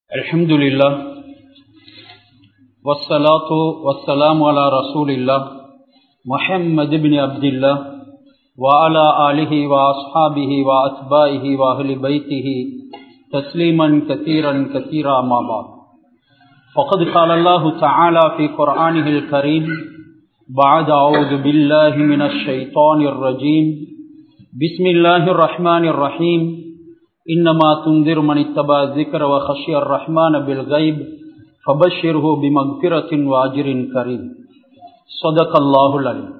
الحمد لله والصلاة والسلام على رسول الله محمد بن عبد الله وعلى آله وأصحابه وأتباعه وأهل بيته تسليما كثيرا كثيرا ما بعد فقد قال الله تعالى في قرآنه الكريم بعد أعوذ بالله من الشيطان الرجيم بسم الله الرحمن الرحيم إنما تنذر من اتبع الذكر وخشي الرحمن بالغيب فبشره بمغفرة وأجر كريم صدق الله العليم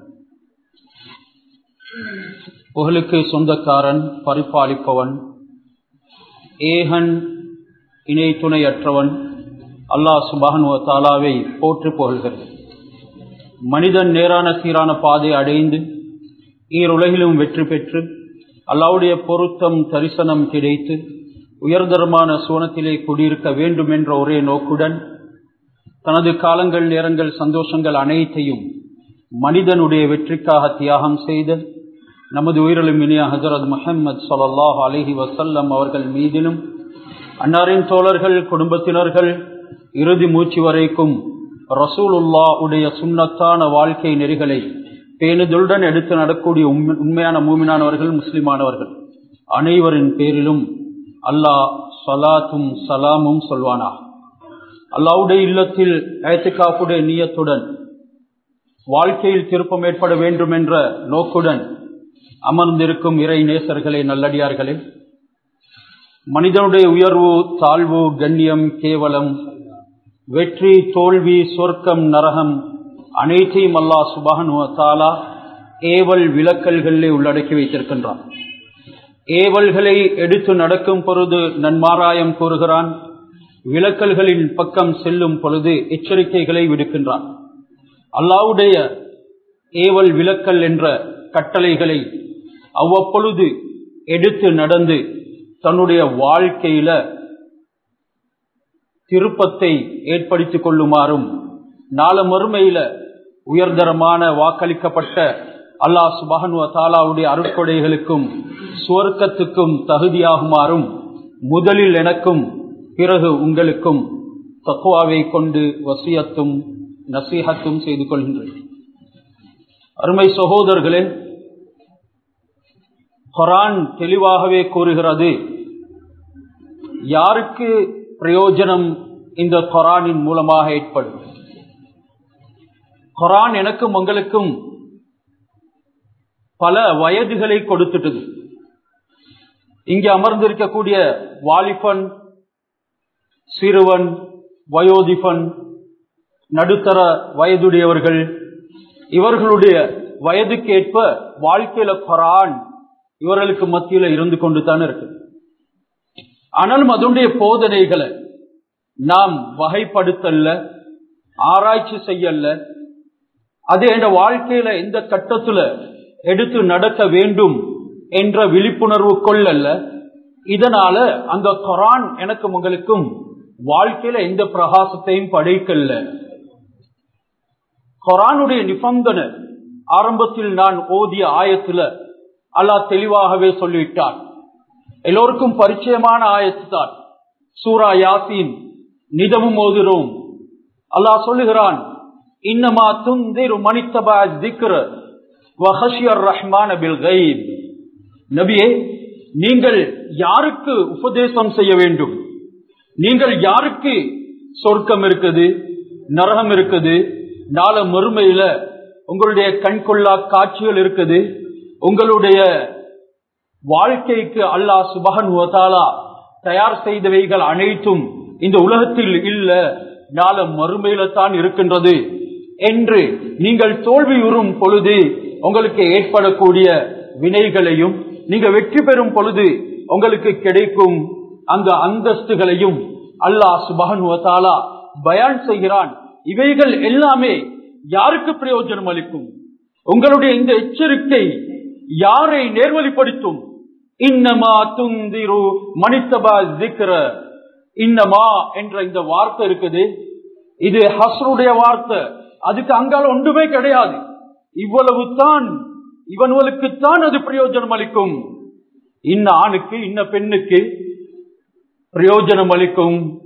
புகழுக்கு சொந்தக்காரன் பரிபாலிப்பவன் ஏகன் இணை துணையற்றவன் அல்லாஹ் சுபான் தாலாவை போற்று புகழ்கிறது மனிதன் நேரான சீரான பாதை அடைந்து ஈருலகிலும் வெற்றி பெற்று அல்லாவுடைய பொருத்தம் தரிசனம் கிடைத்து உயர்தரமான சோனத்திலே குடியிருக்க வேண்டும் என்ற ஒரே நோக்குடன் தனது காலங்கள் நேரங்கள் சந்தோஷங்கள் அனைத்தையும் மனிதனுடைய வெற்றிக்காக தியாகம் செய்த நமது உயிரிலும் இனிய ஹசரத் முஹம்மது சொல்லாஹ் அலஹி வசல்லம் அவர்கள் மீதிலும் அன்னாரின் தோழர்கள் குடும்பத்தினர்கள் இறுதி மூச்சு வரைக்கும் ரசூலுல்லா உடைய சுண்ணத்தான வாழ்க்கை நெறிகளை பேணுதலுடன் எடுத்து நடக்கூடிய உண்மையான மூமினானவர்கள் முஸ்லிமானவர்கள் அனைவரின் பேரிலும் அல்லாஹ் சலாத்தும் சலாமும் சொல்வானா அல்லாவுடைய இல்லத்தில் ஏத்துக்காப்புடைய நீயத்துடன் வாழ்க்கையில் திருப்பம் ஏற்பட வேண்டும் என்ற நோக்குடன் அமர்ந்திருக்கும் இறை நேசர்களே நல்லடியார்களே மனிதனுடைய உயர்வு தாழ்வு கண்ணியம் கேவலம் வெற்றி தோல்வி சொர்க்கம் நரகம் அனைத்தையும் அல்லா சுபகன் தாலா ஏவல் விளக்கல்களிலே உள்ளடக்கி வைத்திருக்கின்றான் ஏவல்களை எடுத்து நடக்கும் பொழுது நன்மாராயம் கூறுகிறான் விளக்கல்களின் பக்கம் செல்லும் பொழுது எச்சரிக்கைகளை விடுக்கின்றான் அல்லாவுடைய ஏவல் விளக்கல் என்ற கட்டளைகளை அவ்வப்பொழுது எடுத்து நடந்து தன்னுடைய வாழ்க்கையில திருப்பத்தை ஏற்படுத்திக் கொள்ளுமாறும் நாள மறுமையில உயர்தரமான வாக்களிக்கப்பட்ட அல்லாஹ் சுபஹன் தாலாவுடைய அருட்கொடைகளுக்கும் சுவர்க்கத்துக்கும் தகுதியாகுமாறும் முதலில் எனக்கும் பிறகு உங்களுக்கும் தக்குவாவை கொண்டு வசியத்தும் நசீகத்தும் செய்து கொள்கின்றேன் அருமை சகோதரர்களே கொரான் தெளிவாகவே கூறுகிறது யாருக்கு பிரயோஜனம் இந்த கொரானின் மூலமாக ஏற்படும் கொரான் எனக்கும் உங்களுக்கும் பல வயதுகளை கொடுத்துட்டது இங்கே அமர்ந்திருக்கக்கூடிய வாலிபன் சிறுவன் வயோதிபன் நடுத்தர வயதுடையவர்கள் இவர்களுடைய வயதுக்கேற்ப வாழ்க்கையில கொரான் இவர்களுக்கு மத்தியில இருந்து கொண்டு தான் இருக்கு ஆனாலும் அதனுடைய போதனைகளை நாம் வகைப்படுத்தல்ல ஆராய்ச்சி செய்யல அது என்ற வாழ்க்கையில எந்த கட்டத்துல எடுத்து நடக்க வேண்டும் என்ற விழிப்புணர்வு கொள்ளல்ல இதனால அந்த கொரான் எனக்கு உங்களுக்கும் வாழ்க்கையில எந்த பிரகாசத்தையும் படைக்கல்ல கொரானுடைய நிபந்தனை ஆரம்பத்தில் நான் ஓதிய ஆயத்துல அல்லாஹ் தெளிவாகவே சொல்லிவிட்டான் எல்லோருக்கும் பரிச்சயமான ஆயத்து தான் சூரா யாசின் நிதமும் ஓதுறோம் அல்லாஹ் சொல்லுகிறான் இன்னமா துந்திரு மனித்தபா திக்ர வஹஷியர் ரஹ்மான பில் கைப் நபியே நீங்கள் யாருக்கு உபதேசம் செய்ய வேண்டும் நீங்கள் யாருக்கு சொர்க்கம் இருக்குது நரகம் இருக்குது நாள மறுமையில உங்களுடைய கண்கொள்ளா காட்சிகள் இருக்குது உங்களுடைய வாழ்க்கைக்கு அல்லாஹ் சுபகன் தயார் செய்தவைகள் அனைத்தும் இந்த உலகத்தில் இல்ல நாள மறுமையில தான் இருக்கின்றது என்று நீங்கள் தோல்வியுறும் பொழுது உங்களுக்கு ஏற்படக்கூடிய வினைகளையும் நீங்க வெற்றி பெறும் பொழுது உங்களுக்கு கிடைக்கும் அந்த அந்தஸ்துகளையும் அல்லாஹ் சுபகன் பயான் செய்கிறான் இவைகள் எல்லாமே யாருக்கு பிரயோஜனம் அளிக்கும் உங்களுடைய இந்த எச்சரிக்கை யாரை நேர்வழிப்படுத்தும் இன்னமா துந்திரு மனிதபா திக்ர இன்னமா என்ற இந்த வார்த்தை இருக்குது இது ஹஸ்ருடைய வார்த்தை அதுக்கு அங்கால ஒன்றுமே கிடையாது இவ்வளவு தான் இவனுவலுக்குத்தான் அது பிரயோஜனம் அளிக்கும் இன்ன ஆணுக்கு இன்ன பெண்ணுக்கு பிரயோஜனம் அளிக்கும்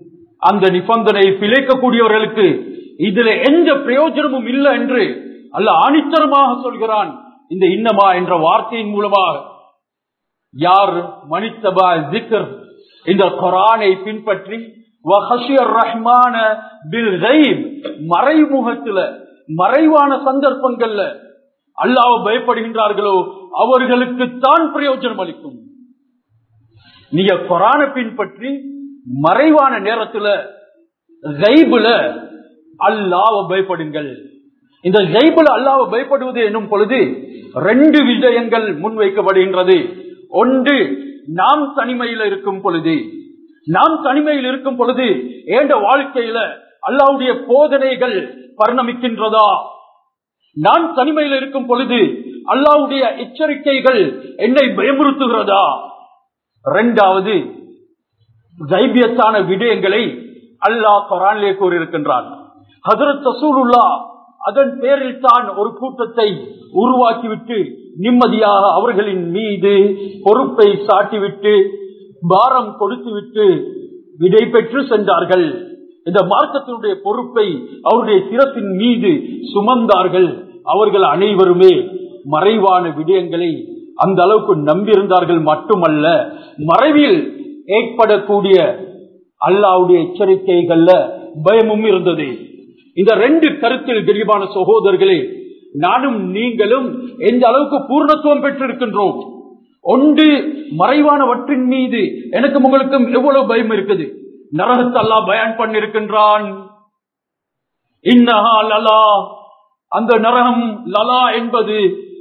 அந்த நிபந்தனை பிழைக்கக்கூடியவர்களுக்கு இதுல எந்த பிரயோஜனமும் இல்லை என்று அல்ல ஆணித்தரமாக சொல்கிறான் இந்த இன்னமா என்ற வார்த்தையின் மூலமாக யார் மனிதபா ஜிக்கர் இந்த குரானை பின்பற்றி ரஹ்மான பில் மறைமுகத்துல மறைவான சந்தர்ப்பங்கள்ல அல்லாஹ் பயப்படுகின்றார்களோ அவர்களுக்கு தான் பிரயோஜனம் அளிக்கும் நீங்க கொரான பின்பற்றி மறைவான நேரத்துல ஜைபுல அல்லாவ பயப்படுங்கள் இந்த ஜைபுல அல்லாவ பயப்படுவது என்னும் பொழுது ரெண்டு விஷயங்கள் முன்வைக்கப்படுகின்றது ஒன்று நாம் தனிமையில் இருக்கும் பொழுது நாம் தனிமையில் இருக்கும் பொழுது ஏண்ட வாழ்க்கையில அல்லாவுடைய போதனைகள் பரிணமிக்கின்றதா நான் தனிமையில் இருக்கும் பொழுது அல்லாவுடைய எச்சரிக்கைகள் என்னை பயமுறுத்துகிறதா இரண்டாவது ஜைபியத்தான விடயங்களை அல்லாஹ் கொரானிலே கூறியிருக்கின்றான் ஹசரத் ரசூலுல்லா அதன் பேரில் தான் ஒரு கூட்டத்தை உருவாக்கிவிட்டு நிம்மதியாக அவர்களின் மீது பொறுப்பை சாட்டிவிட்டு பாரம் கொடுத்துவிட்டு விடை பெற்று சென்றார்கள் இந்த மார்க்கத்தினுடைய பொறுப்பை அவருடைய சிரத்தின் மீது சுமந்தார்கள் அவர்கள் அனைவருமே மறைவான விடயங்களை அந்த அளவுக்கு நம்பியிருந்தார்கள் மட்டுமல்ல மறைவில் ஏற்படக்கூடிய அல்லாவுடைய எச்சரிக்கைகள்ல பயமும் இருந்தது இந்த ரெண்டு கருத்தில் தெளிவான சகோதரர்களே நானும் நீங்களும் எந்த அளவுக்கு பூர்ணத்துவம் பெற்றிருக்கின்றோம் ஒன்று மறைவானவற்றின் மீது எனக்கும் உங்களுக்கும் எவ்வளவு பயம் இருக்குது நரகத்தை அல்லா பயன் பண்ணிருக்கின்றான் இன்னஹா லலா அந்த நரகம் லலா என்பது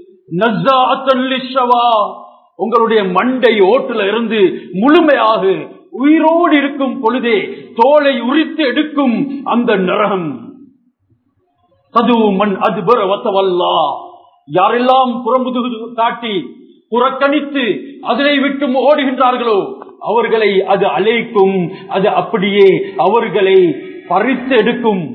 உங்களுடைய மண்டை ஓட்டுல இருந்து முழுமையாக உயிரோடு இருக்கும் பொழுதே தோலை உரித்து எடுக்கும் அந்த நரகம் தது மண் அது வத்தவல்லா யாரெல்லாம் புறமுது காட்டி புறக்கணித்து அதனை விட்டு ஓடுகின்றார்களோ அவர்களை அது அழைக்கும் அது அப்படியே அவர்களை பறித்து எடுக்கும்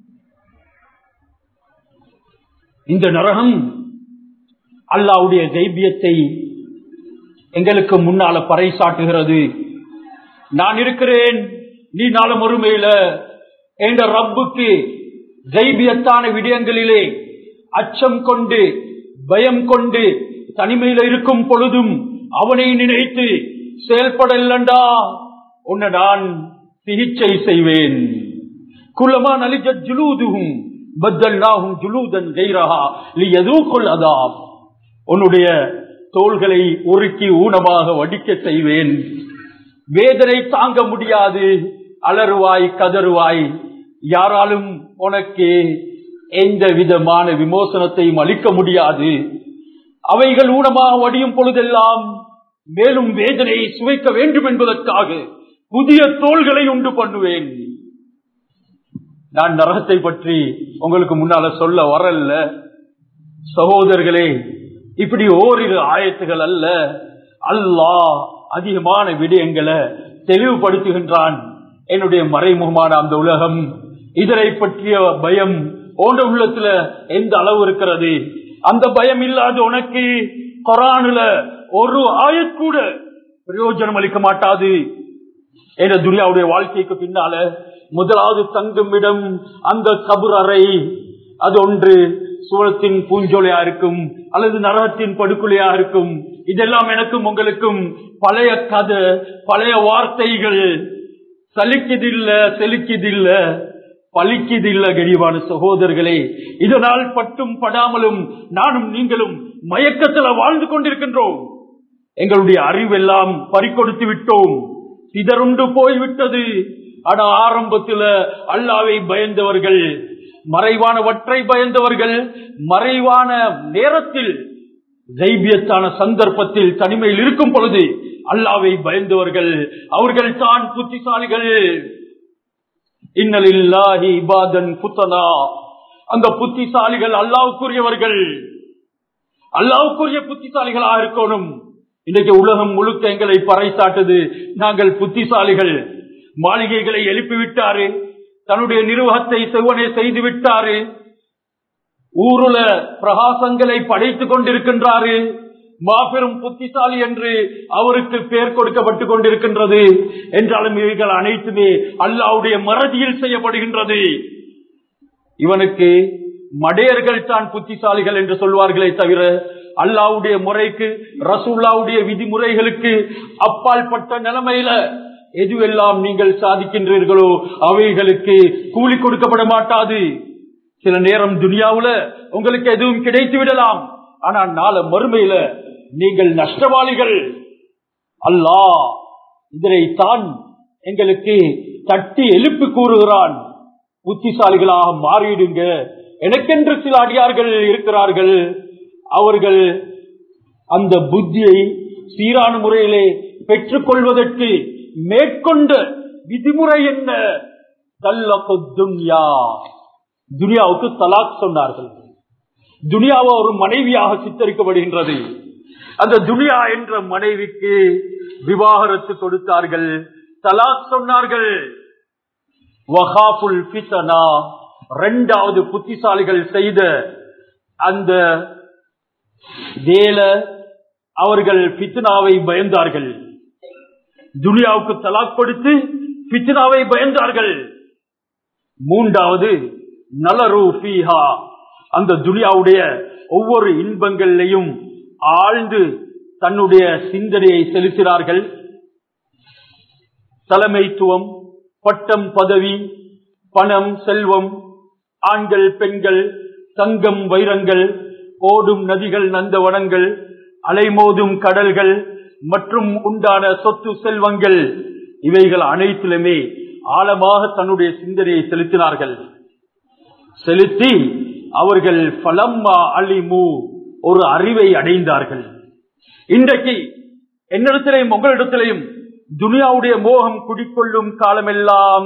இந்த நரகம் அல்லாவுடைய தைபியத்தை எங்களுக்கு முன்னால பறைசாட்டுகிறது நான் இருக்கிறேன் நீ நாளும் ஒருமையில என்ற ரப்புக்கு ஜைபியத்தான விடயங்களிலே அச்சம் கொண்டு பயம் கொண்டு தனிமையில இருக்கும் பொழுதும் அவனை நினைத்து செயல்படலண்டா உன்னை நான் சிகிச்சை செய்வேன் குலமா நலிஜ ஜுலூதுகும் பத்தல்னாகும் ஜுலூதன் கைரஹா லியதூக்குல் அதாப் உன்னுடைய தோள்களை உருக்கி ஊனமாக வடிக்க செய்வேன் வேதனை தாங்க முடியாது அலறுவாய் கதறுவாய் யாராலும் உனக்கு எந்த விதமான விமோசனத்தையும் அளிக்க முடியாது அவைகள் ஊனமாக வடியும் பொழுதெல்லாம் மேலும் வேதனையை சுவைக்க வேண்டும் என்பதற்காக புதிய தோள்களை உண்டு பண்ணுவேன் நான் நரகத்தை பற்றி உங்களுக்கு முன்னால சொல்ல வரல சகோதரர்களே இப்படி ஓரிரு ஆயத்துகள் அல்ல அல்லாஹ் அதிகமான விடயங்களை தெளிவுபடுத்துகின்றான் என்னுடைய மறைமுகமான அந்த உலகம் இதனை பற்றிய பயம் போன்ற உள்ளத்துல எந்த அளவு இருக்கிறது அந்த பயம் இல்லாத உனக்கு கொரானுல ஒரு ஆயக்கூட பிரயோஜனம் அளிக்க மாட்டாது என்ற துரியாவுடைய வாழ்க்கைக்கு பின்னால முதலாவது தங்கும் இடம் அந்த கபுர் அறை அது ஒன்று சூழத்தின் பூஞ்சோலையா இருக்கும் அல்லது நரகத்தின் படுகொலையா இருக்கும் இதெல்லாம் எனக்கும் உங்களுக்கும் பழைய கதை பழைய வார்த்தைகள் சலிக்குதில்ல செலுக்குதில்ல பலிக்குதில்ல கடிவான சகோதரர்களே இதனால் பட்டும் படாமலும் நானும் நீங்களும் மயக்கத்துல வாழ்ந்து கொண்டிருக்கின்றோம் எங்களுடைய அறிவெல்லாம் பறிக்கொடுத்து விட்டோம் சிதறுண்டு போய்விட்டது ஆனா ஆரம்பத்தில் அல்லாவை பயந்தவர்கள் மறைவானவற்றை பயந்தவர்கள் மறைவான நேரத்தில் ஜைபியத்தான சந்தர்ப்பத்தில் தனிமையில் இருக்கும் பொழுது அல்லாவை பயந்தவர்கள் அவர்கள் தான் புத்திசாலிகள் இன்னலில்லாஹி இபாதன் புத்தனா அந்த புத்திசாலிகள் அல்லாவுக்குரியவர்கள் அல்லாவுக்குரிய புத்திசாலிகளாக இருக்கணும் இன்றைக்கு உலகம் முழுக்க எங்களை பறைசாட்டுது நாங்கள் புத்திசாலிகள் மாளிகைகளை எழுப்பி விட்டாரு தன்னுடைய நிர்வாகத்தை செவ்வனே செய்து விட்டாரு ஊருல பிரகாசங்களை படைத்துக் கொண்டிருக்கின்றாரு மாபெரும் புத்திசாலி என்று அவருக்கு பெயர் கொடுக்கப்பட்டுக் கொண்டிருக்கின்றது என்றாலும் இவைகள் அனைத்துமே அல்லாவுடைய மறதியில் செய்யப்படுகின்றது இவனுக்கு மடையர்கள் தான் புத்திசாலிகள் என்று சொல்வார்களே தவிர அல்லாவுடைய முறைக்கு ரசூல்லாவுடைய விதிமுறைகளுக்கு அப்பால் பட்ட நிலைமையில எதுவெல்லாம் நீங்கள் சாதிக்கின்றீர்களோ அவைகளுக்கு கூலி கொடுக்கப்பட மாட்டாது சில நேரம் துனியாவுல உங்களுக்கு எதுவும் கிடைத்து விடலாம் ஆனால் நாளை மறுமையில நீங்கள் நஷ்டவாளிகள் அல்லாஹ் இதனைத்தான் எங்களுக்கு தட்டி எழுப்பி கூறுகிறான் புத்திசாலிகளாக மாறிடுங்க எனக்கென்று சில அடியார்கள் இருக்கிறார்கள் அவர்கள் அந்த புத்தியை சீரான முறையிலே பெற்றுக் கொள்வதற்கு மேற்கொண்ட விதிமுறை என்ன தல்லகு துன்யா துனியாவுக்கு தலாக் சொன்னார்கள் துனியாவை ஒரு மனைவியாக சித்தரிக்கப்படுகின்றது அந்த துனியா என்ற மனைவிக்கு விவாகரத்து கொடுத்தார்கள் தலாக் சொன்னார்கள் வஹாபுல் பித்தனா இரண்டாவது புத்திசாலிகள் செய்த அந்த வேல அவர்கள் பித்னாவை பயந்தார்கள் துனியாவுக்கு தலாக் கொடுத்து பித்னாவை பயந்தார்கள் மூன்றாவது நலரு ஃபீஹா அந்த துனியாவுடைய ஒவ்வொரு இன்பங்களிலையும் ஆழ்ந்து தன்னுடைய சிந்தனையை செலுத்தினார்கள் தலைமைத்துவம் பட்டம் பதவி பணம் செல்வம் ஆண்கள் பெண்கள் தங்கம் வைரங்கள் ஓடும் நதிகள் நந்தவனங்கள் அலைமோதும் கடல்கள் மற்றும் உண்டான சொத்து செல்வங்கள் இவைகள் அனைத்திலுமே ஆழமாக தன்னுடைய சிந்தனையை செலுத்தினார்கள் செலுத்தி அவர்கள் பலம்மா அலிமு ஒரு அறிவை அடைந்தார்கள் இன்றைக்கு என்னிடத்திலையும் உங்களிடத்திலையும் துனியாவுடைய மோகம் குடிக்கொள்ளும் காலமெல்லாம்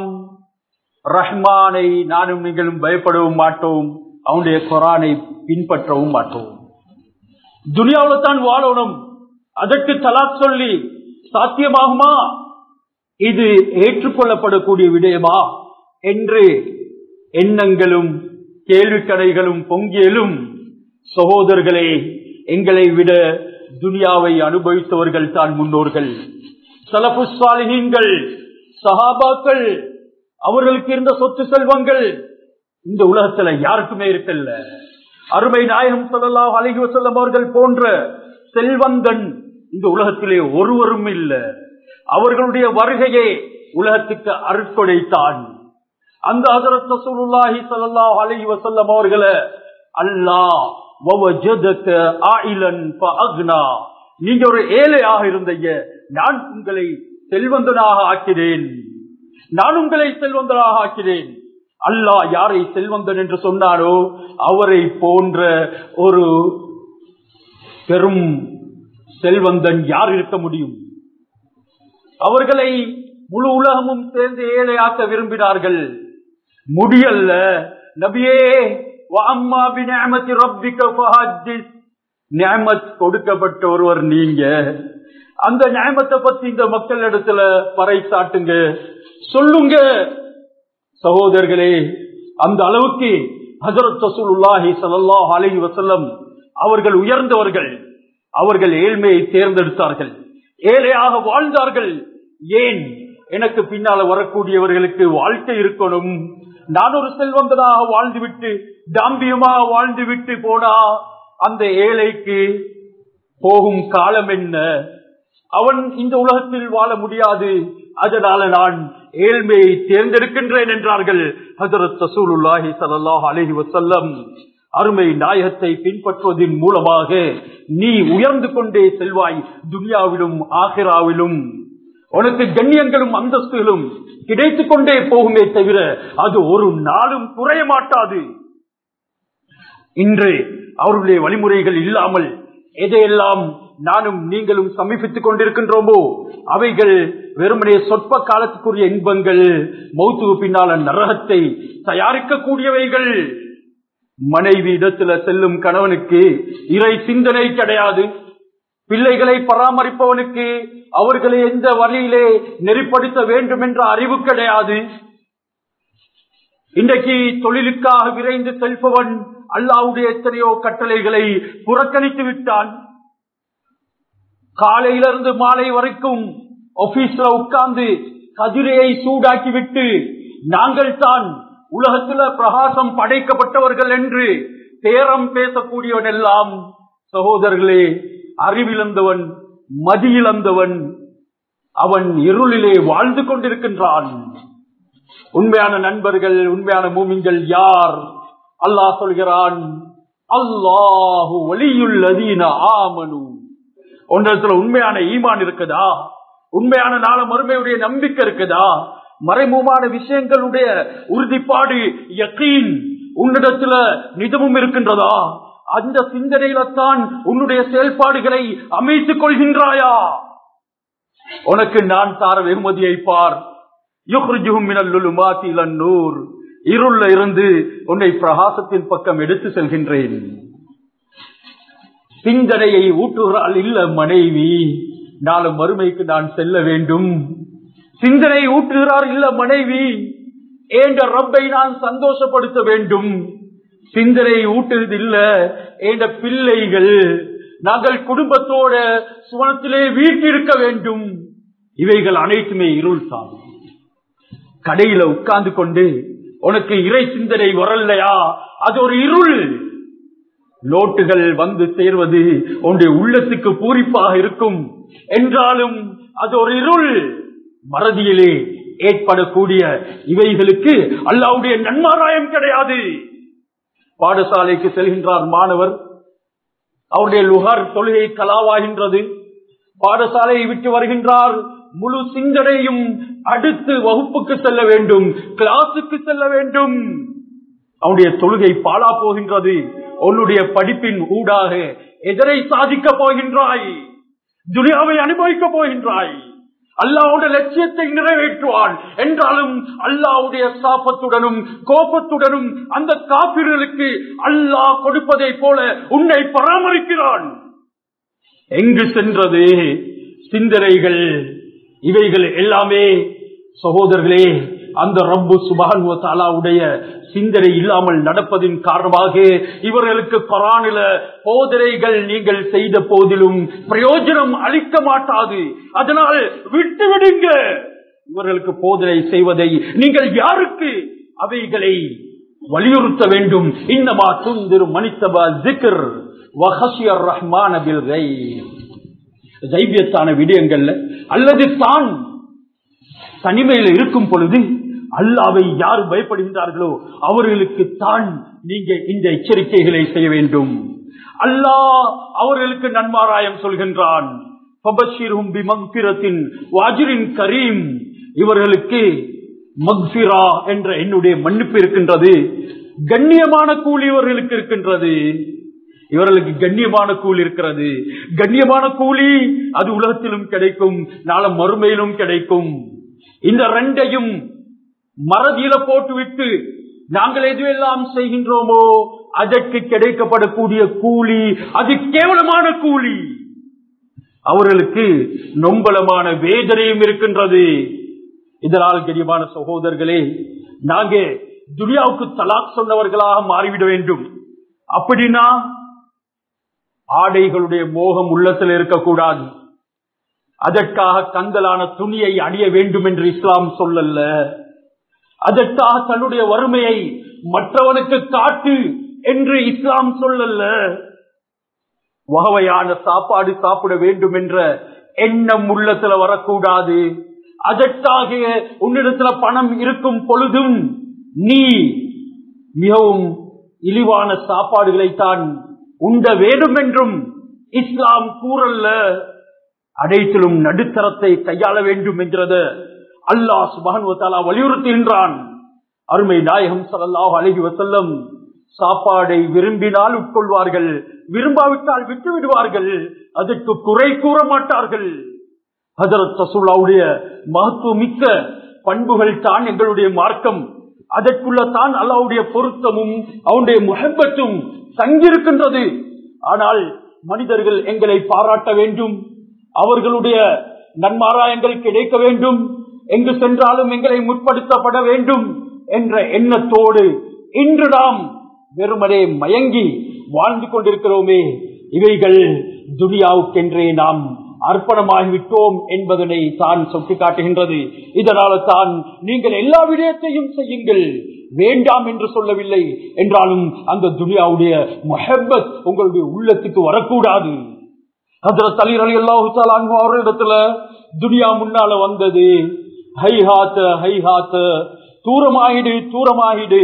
ரஹ்மானை நானும் நீங்களும் பயப்படவும் மாட்டோம் அவனுடைய குரானை பின்பற்றவும் மாட்டோம் துனியாவில் தான் வாழணும் அதற்கு தலாக் சொல்லி சாத்தியமாகுமா இது ஏற்றுக்கொள்ளப்படக்கூடிய விடயமா என்று எண்ணங்களும் கேள்விக்கடைகளும் பொங்கியலும் சகோதரர்களே எங்களை விட துனியாவை அனுபவித்தவர்கள் தான் முன்னோர்கள் சலபுஸ்வாலினீன்கள் சஹாபாக்கள் அவர்களுக்கு இருந்த சொத்து செல்வங்கள் இந்த உலகத்துல யாருக்குமே இருக்கல்ல அருமை நாயகம் சொல்லலாம் அழகி வசல்லம் அவர்கள் போன்ற செல்வந்தன் இந்த உலகத்திலே ஒருவரும் இல்ல அவர்களுடைய வருகையே உலகத்துக்கு அருட்கொடைத்தான் அந்த ஹசரத் ரசூலுல்லாஹி ஸல்லல்லாஹு அலைஹி வஸல்லம் அவர்களை அல்லாஹ் வவஜதக ஆயிலன் ஃபஅக்னா நீங்க ஒரு ஏழையாக இருந்தீங்க நான் உங்களை செல்வந்தனாக ஆக்கினேன் நான் உங்களை செல்வந்தனாக ஆக்கினேன் அல்லாஹ் யாரை செல்வந்தன் என்று சொன்னாரோ அவரை போன்ற ஒரு பெரும் செல்வந்தன் யார் இருக்க முடியும் அவர்களை முழு உலகமும் சேர்ந்து ஏழையாக்க விரும்பினார்கள் முடியல்ல நபியே வஅம்மா பிநிஅமத்தி ரப்பிக ஃபஹத்திஸ் நியமத் கொடுக்கப்பட்ட ஒருவர் நீங்க அந்த நியமத்தை பத்தி இந்த மக்கள் இடத்துல பறைசாட்டுங்க சொல்லுங்க சகோதரர்களே அந்த அளவுக்கு ஹசரத் ரசூலுல்லாஹி ஸல்லல்லாஹு அலைஹி வஸல்லம் அவர்கள் உயர்ந்தவர்கள் அவர்கள் ஏழ்மையை தேர்ந்தெடுத்தார்கள் ஏழையாக வாழ்ந்தார்கள் ஏன் எனக்கு பின்னால வரக்கூடியவர்களுக்கு வாழ்க்கை இருக்கணும் நான் ஒரு செல்வந்தனாக வாழ்ந்துவிட்டு தாம்பியமாக வாழ்ந்துவிட்டு போனா அந்த ஏழைக்கு போகும் காலம் என்ன அவன் இந்த உலகத்தில் வாழ முடியாது அதனால நான் ஏழ்மையை தேர்ந்தெடுக்கின்றேன் என்றார்கள் ஹசரத் ரசூலுல்லாஹி ஸல்லல்லாஹு அலைஹி வஸல்லம் அருமை நாயகத்தை பின்பற்றுவதன் மூலமாக நீ உயர்ந்து கொண்டே செல்வாய் துனியாவிலும் ஆகிராவிலும் உனக்கு கண்ணியங்களும் அந்தஸ்துகளும் கிடைத்துக் கொண்டே போகுமே தவிர அது ஒரு நாளும் குறைய மாட்டாது இன்று அவருடைய வழிமுறைகள் இல்லாமல் எதையெல்லாம் நானும் நீங்களும் சமீபித்துக் கொண்டிருக்கின்றோமோ அவைகள் வெறுமனே சொற்ப காலத்துக்குரிய இன்பங்கள் மௌத்துக்கு பின்னால நரகத்தை தயாரிக்கக்கூடியவைகள் மனைவி இடத்துல செல்லும் கணவனுக்கு இறை சிந்தனை கிடையாது பிள்ளைகளை பராமரிப்பவனுக்கு அவர்களை எந்த வழியிலே நெறிப்படுத்த வேண்டும் என்ற அறிவு கிடையாது இன்றைக்கு தொழிலுக்காக விரைந்து செல்பவன் அல்லாவுடைய எத்தனையோ கட்டளைகளை புறக்கணித்து விட்டான் காலையிலிருந்து மாலை வரைக்கும் ஆபீஸ்ல உட்கார்ந்து கதிரையை சூடாக்கி விட்டு நாங்கள் தான் உலகத்துல பிரகாசம் படைக்கப்பட்டவர்கள் என்று பேரம் பேசக்கூடியவன் எல்லாம் சகோதரர்களே அறிவிழந்தவன் மதியிழந்தவன் அவன் இருளிலே வாழ்ந்து கொண்டிருக்கின்றான் உண்மையான நண்பர்கள் உண்மையான மூமிங்கள் யார் அல்லாஹ் சொல்கிறான் அல்லாஹு ஒளியுள்ளதீன ஆமனு ஒன்றத்துல உண்மையான ஈமான் இருக்குதா உண்மையான நாள மறுமையுடைய நம்பிக்கை இருக்குதா மறைமுகமான விஷயங்களுடைய உறுதிப்பாடு யக்கீன் உன்னிடத்துல நிதமும் இருக்கின்றதா அந்த சிந்தனையில தான் உன்னுடைய செயல்பாடுகளை அமைத்துக் கொள்கின்றாயா உனக்கு நான் தார வெகுமதியை பார் நூர் இருள இருந்து உன்னை பிரகாசத்தின் பக்கம் எடுத்து செல்கின்றேன் சிந்தனையை ஊட்டுகிறாள் இல்ல மனைவி நாளை மறுமைக்கு நான் செல்ல வேண்டும் சிந்தனை ஊட்டுகிறார் இல்ல மனைவி ஏண்ட ரப்பை நான் சந்தோஷப்படுத்த வேண்டும் சிந்தனை ஊட்டுறது இல்ல ஏண்ட பிள்ளைகள் நாங்கள் குடும்பத்தோட சுவனத்திலே வீட்டிருக்க வேண்டும் இவைகள் அனைத்துமே இருள் தான் கடையில உட்கார்ந்து கொண்டு உனக்கு இறை சிந்தனை வரலையா அது ஒரு இருள் நோட்டுகள் வந்து சேர்வது உன்னுடைய உள்ளத்துக்கு பூரிப்பாக இருக்கும் என்றாலும் அது ஒரு இருள் மறதியிலே ஏற்படக்கூடிய இவைகளுக்கு அல்லாவுடைய நன்மாராயம் கிடையாது பாடசாலைக்கு செல்கின்றார் மாணவர் அவருடைய லுகார் தொழுகை கலாவாகின்றது பாடசாலையை விட்டு வருகின்றார் முழு சிந்தனையும் அடுத்து வகுப்புக்கு செல்ல வேண்டும் கிளாஸுக்கு செல்ல வேண்டும் அவனுடைய தொழுகை பாழா போகின்றது உன்னுடைய படிப்பின் ஊடாக எதனை சாதிக்க போகின்றாய் துனியாவை அனுபவிக்க போகின்றாய் அல்லாவுடைய லட்சியத்தை நிறைவேற்றுவான் என்றாலும் அல்லாவுடைய சாபத்துடனும் கோபத்துடனும் அந்த காப்பீர்களுக்கு அல்லாஹ் கொடுப்பதை போல உன்னை பராமரிக்கிறான் எங்கு சென்றது சிந்தனைகள் இவைகள் எல்லாமே சகோதரர்களே அந்த ரப்பு சுபான் தாலாவுடைய சிந்தனை இல்லாமல் நடப்பதின் காரணமாக இவர்களுக்கு பரானில போதனைகள் நீங்கள் செய்த போதிலும் பிரயோஜனம் அளிக்க மாட்டாது அதனால் விட்டு விடுங்க இவர்களுக்கு போதனை செய்வதை நீங்கள் யாருக்கு அவைகளை வலியுறுத்த வேண்டும் இன்னமா துந்திரு மனிதபா ஜிகர் வஹசியர் ரஹ்மான பில் தைபியத்தான விடயங்கள்ல அல்லது தான் தனிமையில் இருக்கும் பொழுது அல்லாவை யார் பயப்படுகின்றார்களோ அவர்களுக்கு தான் நீங்க இந்த எச்சரிக்கைகளை செய்ய வேண்டும் அல்லாஹ் அவர்களுக்கு நன்மாராயம் சொல்கின்றான் கரீம் இவர்களுக்கு மக்பிரா என்ற என்னுடைய மன்னிப்பு இருக்கின்றது கண்ணியமான கூலி இவர்களுக்கு இருக்கின்றது இவர்களுக்கு கண்ணியமான கூலி இருக்கிறது கண்ணியமான கூலி அது உலகத்திலும் கிடைக்கும் நாளை மறுமையிலும் கிடைக்கும் இந்த ரெண்டையும் மறதியில போட்டுவிட்டு நாங்கள் எதுவெல்லாம் செய்கின்றோமோ அதற்கு கிடைக்கப்படக்கூடிய கூலி அது கேவலமான கூலி அவர்களுக்கு நொம்பலமான வேதனையும் இருக்கின்றது இதனால் கரியமான சகோதரர்களே நாங்க துனியாவுக்கு தலாக் சொன்னவர்களாக மாறிவிட வேண்டும் அப்படின்னா ஆடைகளுடைய மோகம் உள்ளத்தில் இருக்கக்கூடாது அதற்காக கந்தலான துணியை அணிய வேண்டும் என்று இஸ்லாம் சொல்லல்ல அதற்காக தன்னுடைய வறுமையை மற்றவனுக்கு காட்டு என்று இஸ்லாம் சொல்லல்ல வகவையான சாப்பாடு சாப்பிட வேண்டும் என்ற எண்ணம் உள்ளத்துல வரக்கூடாது அதற்காக உன்னிடத்துல பணம் இருக்கும் பொழுதும் நீ மிகவும் இழிவான சாப்பாடுகளைத்தான் உண்ட வேண்டும் என்றும் இஸ்லாம் கூறல்ல அனைத்திலும் நடுத்தரத்தை கையாள வேண்டும் என்கிறது அல்லாஹ் சுபானுவத்தாலா வலியுறுத்துகின்றான் அருமை நாயகம் சல்லாஹ் அழகி வசல்லம் சாப்பாடை விரும்பினால் உட்கொள்வார்கள் விரும்பாவிட்டால் விட்டு விடுவார்கள் அதற்கு குறை கூற மாட்டார்கள் ஹசரத் ரசூல்லாவுடைய மகத்துவமிக்க பண்புகள் தான் எங்களுடைய மார்க்கம் அதற்குள்ள தான் அல்லாவுடைய பொருத்தமும் அவனுடைய முகப்பத்தும் தங்கியிருக்கின்றது ஆனால் மனிதர்கள் எங்களை பாராட்ட வேண்டும் அவர்களுடைய நன்மாராயங்கள் கிடைக்க வேண்டும் எங்கு சென்றாலும் எங்களை முற்படுத்தப்பட வேண்டும் என்ற எண்ணத்தோடு இன்று நாம் வெறுமனே மயங்கி வாழ்ந்து கொண்டிருக்கிறோமே இவைகள் துனியாவுக்கென்றே நாம் அர்ப்பணமாகிவிட்டோம் என்பதனை தான் சுட்டிக்காட்டுகின்றது இதனால தான் நீங்கள் எல்லா விடயத்தையும் செய்யுங்கள் வேண்டாம் என்று சொல்லவில்லை என்றாலும் அந்த துனியாவுடைய மொஹப்பத் உங்களுடைய உள்ளத்துக்கு வரக்கூடாது அதுல தலீர் அலி அல்லாஹு அவரிடத்துல துனியா முன்னால வந்தது ஹைஹாத்த ஹைஹாத்த தூரமாயிடு தூரமாயிடு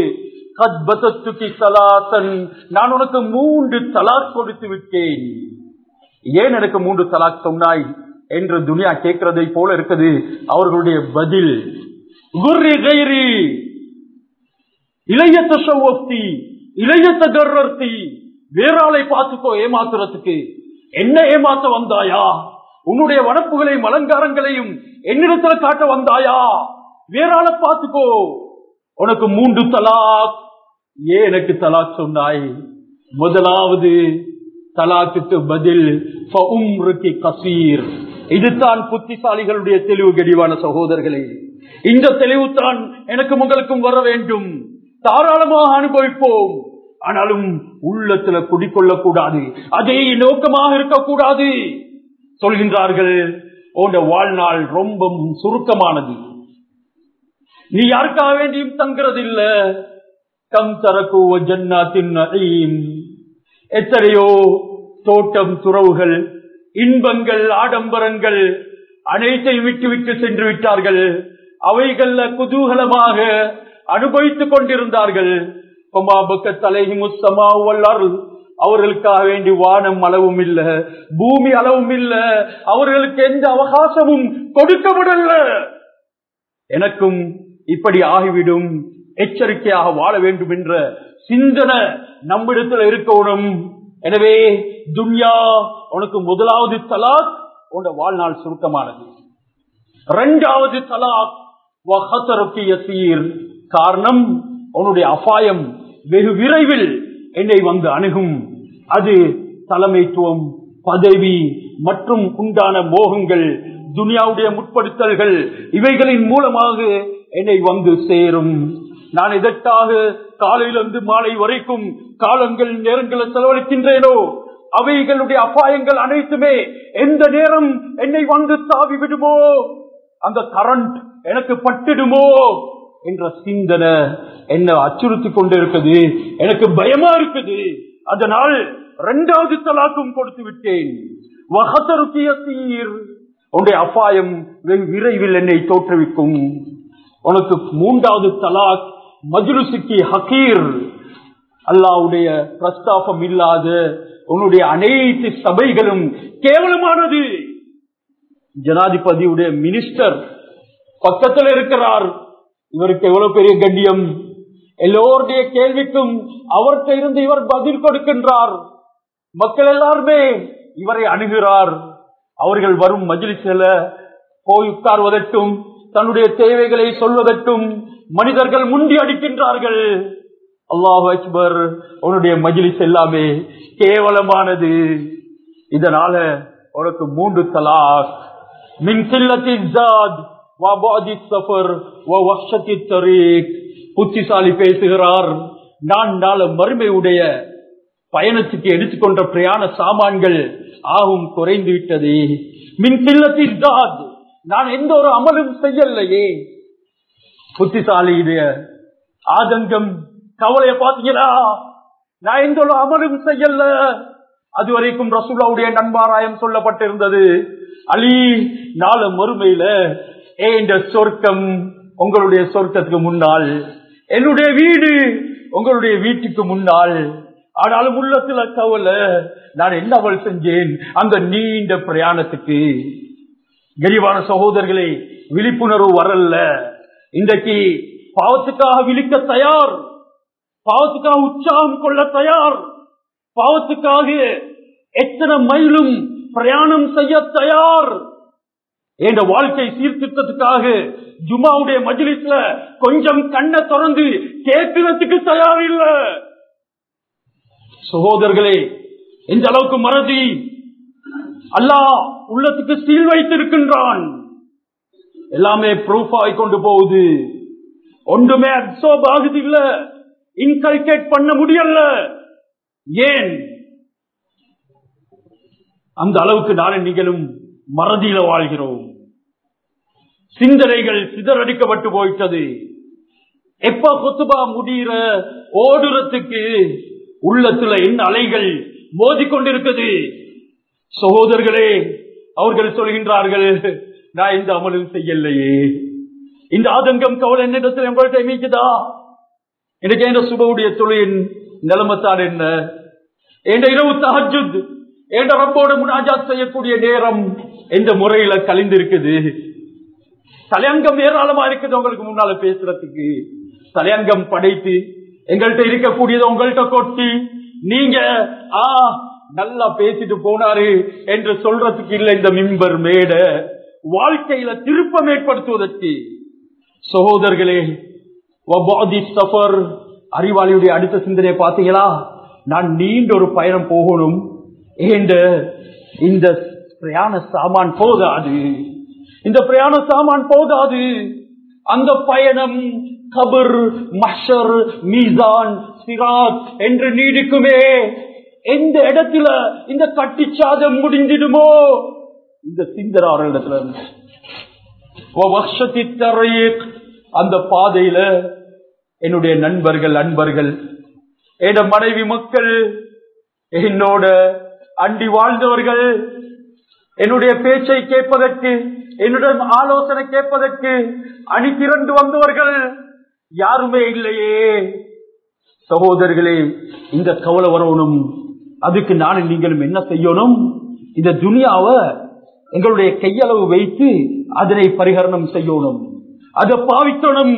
நான் உனக்கு மூன்று தலாக் கொடுத்து விட்டேன் ஏன் எனக்கு மூன்று தலாக் சொன்னாய் என்று துனியா கேட்கிறதை போல இருக்குது அவர்களுடைய பதில் இளைய தசவக்தி இளைய தகர்த்தி வேறாளை பார்த்துக்கோ ஏமாத்துறதுக்கு என்ன ஏமாத்த வந்தாயா உன்னுடைய வனப்புகளையும் அலங்காரங்களையும் என்னிடத்துல காட்ட வந்தாயா வேறாள பார்த்துக்கோ உனக்கு மூன்று தலாக் ஏன் எனக்கு தலாக் சொன்னாய் முதலாவது தலாக்குக்கு பதில் கசீர் இதுதான் புத்திசாலிகளுடைய தெளிவு கடிவான சகோதரர்களே இந்த தெளிவு தான் எனக்கும் உங்களுக்கும் வர வேண்டும் தாராளமாக அனுபவிப்போம் ஆனாலும் உள்ளத்துல குடிக்கொள்ளக் கூடாது அதே நோக்கமாக இருக்கக்கூடாது சொல்கின்றார்கள் உன் வாழ்நாள் ரொம்ப சுருக்கமானது நீ யாருக்காக வேண்டியும் தங்குறது இல்ல கம் தரக்கு ஜன்னாத்தின் எத்தனையோ தோட்டம் துறவுகள் இன்பங்கள் ஆடம்பரங்கள் அனைத்தையும் விட்டு விட்டு சென்று விட்டார்கள் அவைகள்ல குதூகலமாக அனுபவித்துக் கொண்டிருந்தார்கள் அவர்களுக்காக வேண்டி வானம் அளவும் இல்ல பூமி அளவும் இல்ல அவர்களுக்கு எந்த அவகாசமும் கொடுக்கப்படல எனக்கும் இப்படி ஆகிவிடும் எச்சரிக்கையாக வாழ வேண்டும் என்ற சிந்தனை நம்மிடத்தில் இருக்கணும் எனவே துன்யா உனக்கு முதலாவது தலாக் உன் வாழ்நாள் சுருக்கமானது இரண்டாவது தலாக் காரணம் உன்னுடைய அபாயம் வெகு விரைவில் என்னை வந்து அணுகும் அது தலைமைத்துவம் பதவி மற்றும் உண்டான மோகங்கள் துனியாவுடைய முற்படுத்தல்கள் இவைகளின் மூலமாக என்னை வந்து சேரும் நான் இதற்காக காலையிலிருந்து மாலை வரைக்கும் காலங்கள் நேரங்களை செலவழிக்கின்றேனோ அவைகளுடைய அபாயங்கள் அனைத்துமே எந்த நேரம் என்னை வந்து தாவி விடுமோ அந்த கரண்ட் எனக்கு பட்டுடுமோ என்ற சிந்தனை என்ன அச்சுறுத்தி கொண்டிருக்குது எனக்கு பயமா இருக்குது அதனால் இரண்டாவது தலாக்கும் கொடுத்து விட்டேன் உன்னுடைய அபாயம் வெகு விரைவில் என்னை தோற்றுவிக்கும் உனக்கு மூன்றாவது தலாக் மஜ்லுசுக்கு ஹக்கீர் அல்லாவுடைய பிரஸ்தாபம் இல்லாத உன்னுடைய அனைத்து சபைகளும் கேவலமானது ஜனாதிபதியுடைய மினிஸ்டர் பக்கத்தில் இருக்கிறார் இவருக்கு எவ்வளவு பெரிய கண்ணியம் எல்லோருடைய கேள்விக்கும் அவர்கிட்ட இருந்து இவர் பதில் கொடுக்கின்றார் மக்கள் எல்லாருமே இவரை அணுகிறார் அவர்கள் வரும் மஜிலிசில போய் உட்கார்வதற்கும் தன்னுடைய தேவைகளை சொல்வதற்கும் மனிதர்கள் முண்டி அடிக்கின்றார்கள் அல்லாஹ் அக்பர் உன்னுடைய மஜிலிஸ் எல்லாமே கேவலமானது இதனால உனக்கு மூன்று தலாக் மின் கில்லத்தி ஜாத் புத்திசாலி பேசுகிறார் நான் நாள மறுமையுடைய பயணத்துக்கு எடுத்துக்கொண்ட பிரயாண சாமான்கள் ஆகும் குறைந்து விட்டது மின் பில்லத்தின் தாத் நான் எந்த ஒரு அமலும் செய்யலையே புத்திசாலியுடைய ஆதங்கம் கவலைய பாத்தீங்களா நான் எந்த ஒரு அமலும் செய்யல அது வரைக்கும் ரசூலாவுடைய நண்பாராயம் சொல்லப்பட்டிருந்தது அலி நாள மறுமையில ஏண்ட சொர்க்கம் உங்களுடைய சொர்க்கத்துக்கு முன்னால் என்னுடைய வீடு உங்களுடைய வீட்டுக்கு முன்னால் ஆனாலும் உள்ளத்துல கவலை நான் என்ன அவள் செஞ்சேன் அந்த நீண்ட பிரயாணத்துக்கு கரிவான சகோதரர்களே விழிப்புணர்வு வரல இன்றைக்கு பாவத்துக்காக விழிக்க தயார் பாவத்துக்காக உற்சாகம் கொள்ள தயார் பாவத்துக்காக எத்தனை மைலும் பிரயாணம் செய்ய தயார் என்ற வாழ்க்கை சீர்திருத்தத்துக்காக ஜுமாவுடைய மஜிலிஸ்ல கொஞ்சம் கண்ணை திறந்து கேட்கிறதுக்கு தயார் இல்ல சகோதரர்களே எந்த அளவுக்கு மறதி அல்லாஹ் உள்ளத்துக்கு சீல் வைத்திருக்கின்றான் எல்லாமே ப்ரூஃப் ஆகி கொண்டு போகுது ஒன்றுமே அப்சோப் ஆகுது இல்ல இன்கல்கேட் பண்ண முடியல ஏன் அந்த அளவுக்கு நாளை நீங்களும் மறதியில வாழ்கிறோம் சிந்தனைகள் சிதறடிக்கப்பட்டு போயிட்டது எப்ப கொத்துபா முடிகிற ஓடுறதுக்கு உள்ளத்துல என்ன அலைகள் மோதிக்கொண்டிருக்குது சகோதரர்களே அவர்கள் சொல்கின்றார்கள் நான் இந்த அமலும் செய்யலையே இந்த ஆதங்கம் கவலை என்னிடத்தில் உங்கள்கிட்ட மீக்குதா எனக்கு என்ற சுபவுடைய தொழிலின் நிலைமத்தான் என்ன என்ற இரவு தஹஜுத் என்ற ரப்போடு முனாஜாத் செய்யக்கூடிய நேரம் எந்த முறையில கலிந்திருக்குது தலையங்கம் ஏராளமா இருக்குது உங்களுக்கு முன்னால பேசுறதுக்கு தலையங்கம் படைத்து எங்கள்கிட்ட இருக்கக்கூடியதை உங்கள்கிட்ட கொட்டி நீங்க ஆ நல்லா பேசிட்டு போனாரு என்று சொல்றதுக்கு இல்ல இந்த மிம்பர் மேட வாழ்க்கையில திருப்பம் ஏற்படுத்துவதற்கு சகோதரர்களே வபாதி சஃபர் அறிவாளியுடைய அடுத்த சிந்தனையை பார்த்தீங்களா நான் நீண்ட ஒரு பயணம் போகணும் ஏண்ட இந்த பிரயாண சாமான் போதாது இந்த பிரயாண சாமான் போதாது அந்த பயணம் கபர் மஷர் மீசான் சிராத் என்று நீடிக்குமே எந்த இடத்துல இந்த கட்டிச்சாதம் முடிந்திடுமோ இந்த சிந்தரார் இடத்துல இருந்து. வவக்ஷத்தி தரீக், அந்த பாதையில என்னுடைய நண்பர்கள் அன்பர்கள் என் மனைவி மக்கள் என்னோட அண்டி வாழ்ந்தவர்கள் என்னுடைய பேச்சை கேட்பதற்கு என்னுடன் ஆலோசனை கேட்பதற்கு அணி திரண்டு வந்தவர்கள் யாருமே இல்லையே சகோதரர்களே இந்த கவலை வரணும் அதுக்கு நானும் நீங்களும் என்ன செய்யணும் இந்த துனியாவை எங்களுடைய கையளவு வைத்து அதனை பரிகரணம் செய்யணும் அதை பாவிக்கணும்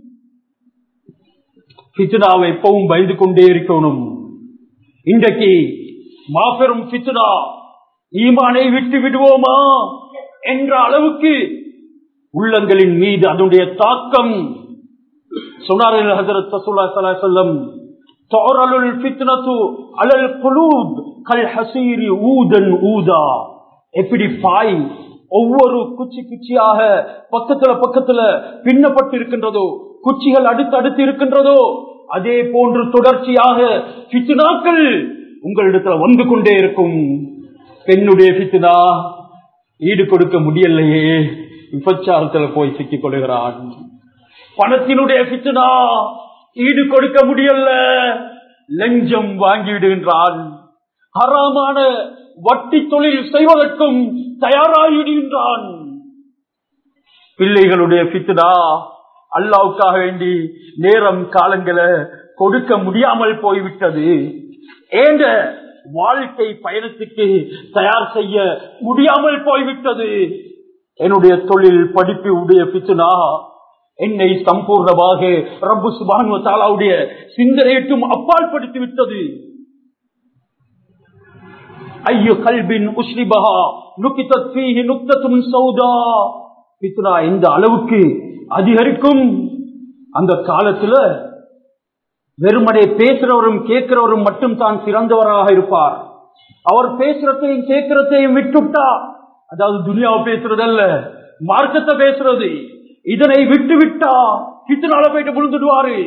பித்னாவை எப்பவும் பயந்து கொண்டே இருக்கணும் இன்றைக்கு மாபெரும் பித்னா ஈமானை விட்டு விடுவோமா என்ற அளவுக்கு உள்ளங்களின் மீது அதனுடைய தாக்கம் சொன்னார்கள் ஹஜரத் ரசூலுல்லாஹி ஸல்லல்லாஹு அலைஹி வஸல்லம் தௌரலுல் ஃபித்னது அலல் குலூப் கல் ஹசீரி ஊதன் ஊதா எப்படி பாய் ஒவ்வொரு குச்சி குச்சியாக பக்கத்துல பக்கத்துல பின்னப்பட்டு இருக்கின்றதோ குச்சிகள் அடுத்து அடுத்து இருக்கின்றதோ அதே போன்று தொடர்ச்சியாக பித்னாக்கள் உங்களிடத்துல வந்து கொண்டே இருக்கும் பெண்ணுடைய பித்னா ஈடு கொடுக்க முடியலையே விபச்சாரத்துல போய் சிக்கிக் கொள்கிறான் பணத்தினுடைய பித்னா ஈடு கொடுக்க முடியல லஞ்சம் வாங்கி விடுகின்றான் ஹராமான வட்டி தொழில் செய்வதற்கும் தயாராகிவிடுகின்றான் பிள்ளைகளுடைய பித்னா அல்லாவுக்காக வேண்டி நேரம் காலங்களை கொடுக்க முடியாமல் போய்விட்டது ஏண்ட வாழ்க்கை பயணத்துக்கு தயார் செய்ய முடியாமல் போய்விட்டது என்னுடைய தொழில் படிப்பு உடைய பித்துனா என்னை சம்பூர்ணமாக ரப்பு சுபானு தாலாவுடைய சிந்தனையற்றும் அப்பால் படுத்தி விட்டது ஐயோ கல்பின் உஸ்ரிபஹா நுக்கித்தத் ஃபீஹி நுக்தத்துன் சௌதா பித்னா இந்த அளவுக்கு அதிகரிக்கும் அந்த காலத்துல வெறுமனே பேசுறவரும் கேட்கிறவரும் மட்டும் தான் சிறந்தவராக இருப்பார் அவர் பேசுறதையும் கேட்கிறதையும் விட்டுட்டா அதாவது துனியாவை பேசுறதல்ல மார்க்கத்தை பேசுறது இதனை விட்டு விட்டா பித்தனால போயிட்டு விழுந்துடுவாரு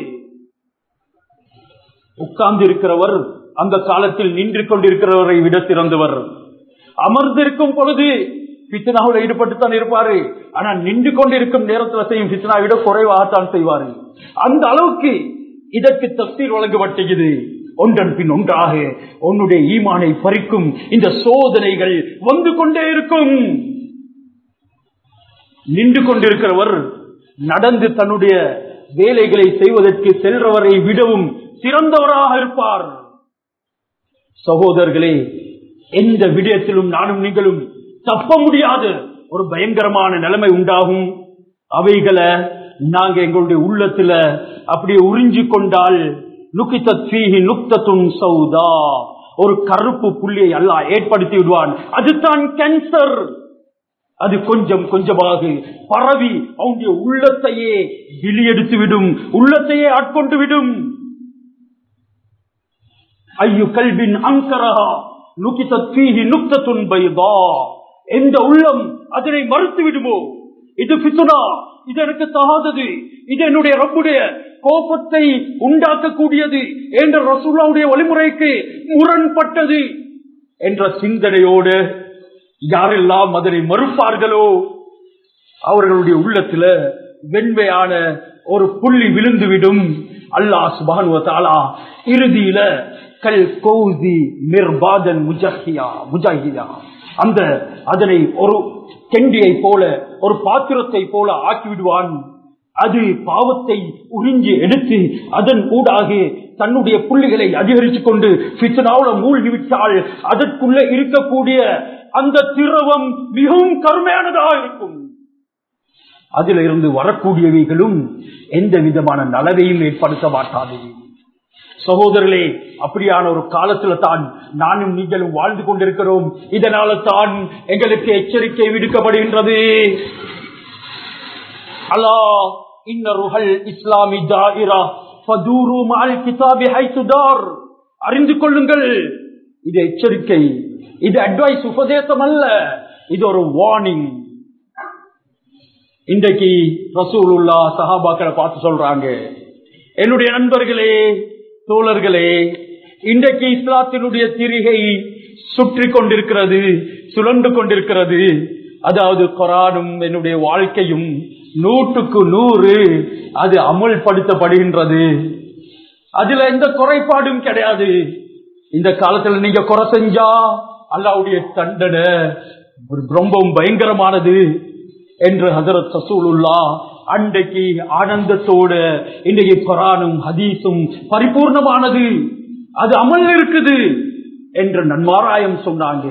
உட்கார்ந்து இருக்கிறவர் அந்த காலத்தில் நின்று கொண்டிருக்கிறவரை விட சிறந்தவர் அமர்ந்திருக்கும் பொழுது பித்தனாவில் ஈடுபட்டுத்தான் இருப்பாரு ஆனா நின்று கொண்டிருக்கும் நேரத்தில் செய்யும் பித்தனா விட குறைவாகத்தான் செய்வாரு அந்த அளவுக்கு இதற்கு தப்சீர் வழங்கப்பட்டது ஒன்றன் பின் ஒன்றாக உன்னுடைய ஈமானை பறிக்கும் இந்த சோதனைகள் வந்து கொண்டே இருக்கும் நின்று கொண்டிருக்கிறவர் நடந்து தன்னுடைய வேலைகளை செய்வதற்கு செல்றவரை விடவும் சிறந்தவராக இருப்பார் சகோதரர்களே எந்த விடயத்திலும் நானும் நீங்களும் தப்ப முடியாத ஒரு பயங்கரமான நிலைமை உண்டாகும் அவைகளை நாங்க எங்களுடைய உள்ளத்துல அப்படியே உறிஞ்சு கொண்டால் சௌதா ஒரு கருப்பு புள்ளியை எல்லாம் ஏற்படுத்தி விடுவான் அதுதான் கேன்சர் அது கொஞ்சம் கொஞ்சமாக பரவி அவனுடைய உள்ளத்தையே வெளியெடுத்து விடும் உள்ளத்தையே ஆட்கொண்டு விடும் ஐயோ கல்வின் அங்கரகா நுக்கி தீஹி நுக்தத்துன் பைதா எந்த உள்ளம் அதனை மறுத்து விடுமோ இது பிசுனா இது எனக்கு தகாதது இது என்னுடைய ரப்புடைய கோபத்தை உண்டாக்கக்கூடியது என்ற ரசூலாவுடைய வழிமுறைக்கு முரண்பட்டது என்ற சிந்தனையோடு யாரெல்லாம் அதனை மறுப்பார்களோ அவர்களுடைய உள்ளத்துல வெண்மையான ஒரு புள்ளி விழுந்துவிடும் அல்லாஹ் சுபானுவத்தாலா இறுதியில கல் கௌசி மிர்பாதன் முஜஹியா முஜாஹியா அந்த அதனை ஒரு கெண்டியை போல ஒரு பாத்திரத்தை போல ஆக்கிவிடுவான் அது பாவத்தை உறிஞ்சி எடுத்து அதன் ஊடாக தன்னுடைய புள்ளிகளை அதிகரித்துக் கொண்டு பித்தனாவுல மூழ்கிவிட்டால் அதற்குள்ள இருக்கக்கூடிய அந்த திரவம் மிகவும் கருமையானதாக இருக்கும் அதில் இருந்து வரக்கூடியவைகளும் எந்த விதமான நலவையும் ஏற்படுத்த மாட்டாது சகோதரர்களே அப்படியான ஒரு காலத்துல தான் நானும் நீங்களும் வாழ்ந்து கொண்டிருக்கிறோம் இதனால தான் எங்களுக்கு எச்சரிக்கை விடுக்கப்படுகின்றது அல்லா இன்னருகள் இஸ்லாமி தாயிரா ஃபதூரு மால் கிதாபி ஹைசுதார் அறிந்து கொள்ளுங்கள் இது எச்சரிக்கை இது அட்வைஸ் உபதேசம் அல்ல இது ஒரு வார்னிங் இன்றைக்கு ரசூலுல்லா சஹாபாக்களை பார்த்து சொல்றாங்க என்னுடைய நண்பர்களே தோழர்களே இன்றைக்கு இஸ்லாத்தினுடைய திரிகை சுற்றி கொண்டிருக்கிறது சுழண்டு கொண்டிருக்கிறது அதாவது கொரானும் என்னுடைய வாழ்க்கையும் நூற்றுக்கு நூறு அது அமல்படுத்தப்படுகின்றது அதுல எந்த குறைபாடும் கிடையாது இந்த காலத்துல நீங்க குறை செஞ்சா அல்லாவுடைய தண்டனை ரொம்பவும் பயங்கரமானது என்று ஹசரத் சசூலுல்லா அன்றைக்கு ஆனந்தத்தோடு இன்றைக்கு குரானும் ஹதீஸும் பரிபூர்ணமானது அது அமல் இருக்குது என்று நன்மாராயம் சொன்னாங்க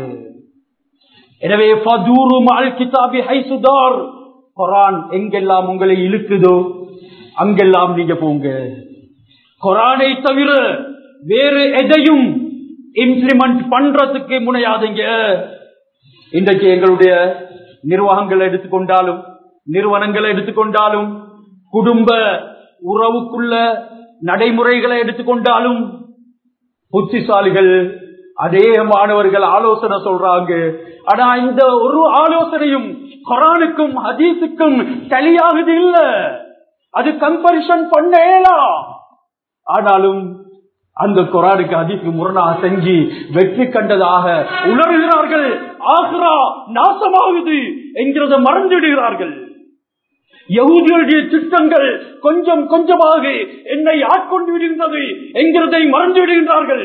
எனவே கிதாபி ஹைசுதார் குரான் எங்கெல்லாம் உங்களை இழுக்குதோ அங்கெல்லாம் நீங்க போங்க குரானை தவிர வேறு எதையும் இம்ப்ளிமெண்ட் பண்றதுக்கு முனையாதீங்க இன்றைக்கு எங்களுடைய நிர்வாகங்களை எடுத்துக்கொண்டாலும் நிறுவனங்களை எடுத்துக்கொண்டாலும் குடும்ப உறவுக்குள்ள நடைமுறைகளை எடுத்துக்கொண்டாலும் புத்திசாலிகள் அதே மாணவர்கள் ஆலோசனை சொல்றாங்க ஆனா இந்த ஒரு ஆலோசனையும் குரானுக்கும் ஹதீஸுக்கும் கலியாகுது இல்ல அது கம்பரிஷன் பண்ணேலாம் ஆனாலும் அந்த குரானுக்கு அதிக்கு முரணாக செஞ்சு வெற்றி கண்டதாக உணர்கிறார்கள் ஆக்ரா நாசமாகுது என்கிறத மறந்துடுகிறார்கள் யகுதிகளுடைய திட்டங்கள் கொஞ்சம் கொஞ்சமாக என்னை ஆட்கொண்டு விடுகின்றது என்கிறதை மறந்து விடுகின்றார்கள்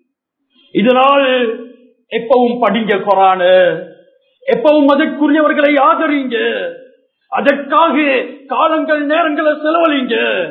இதனால் எப்பவும் படிங்க கொரான எப்பவும் அதற்குரியவர்களை ஆதரிங்க அதற்காக காலங்கள் நேரங்களை செலவழிங்க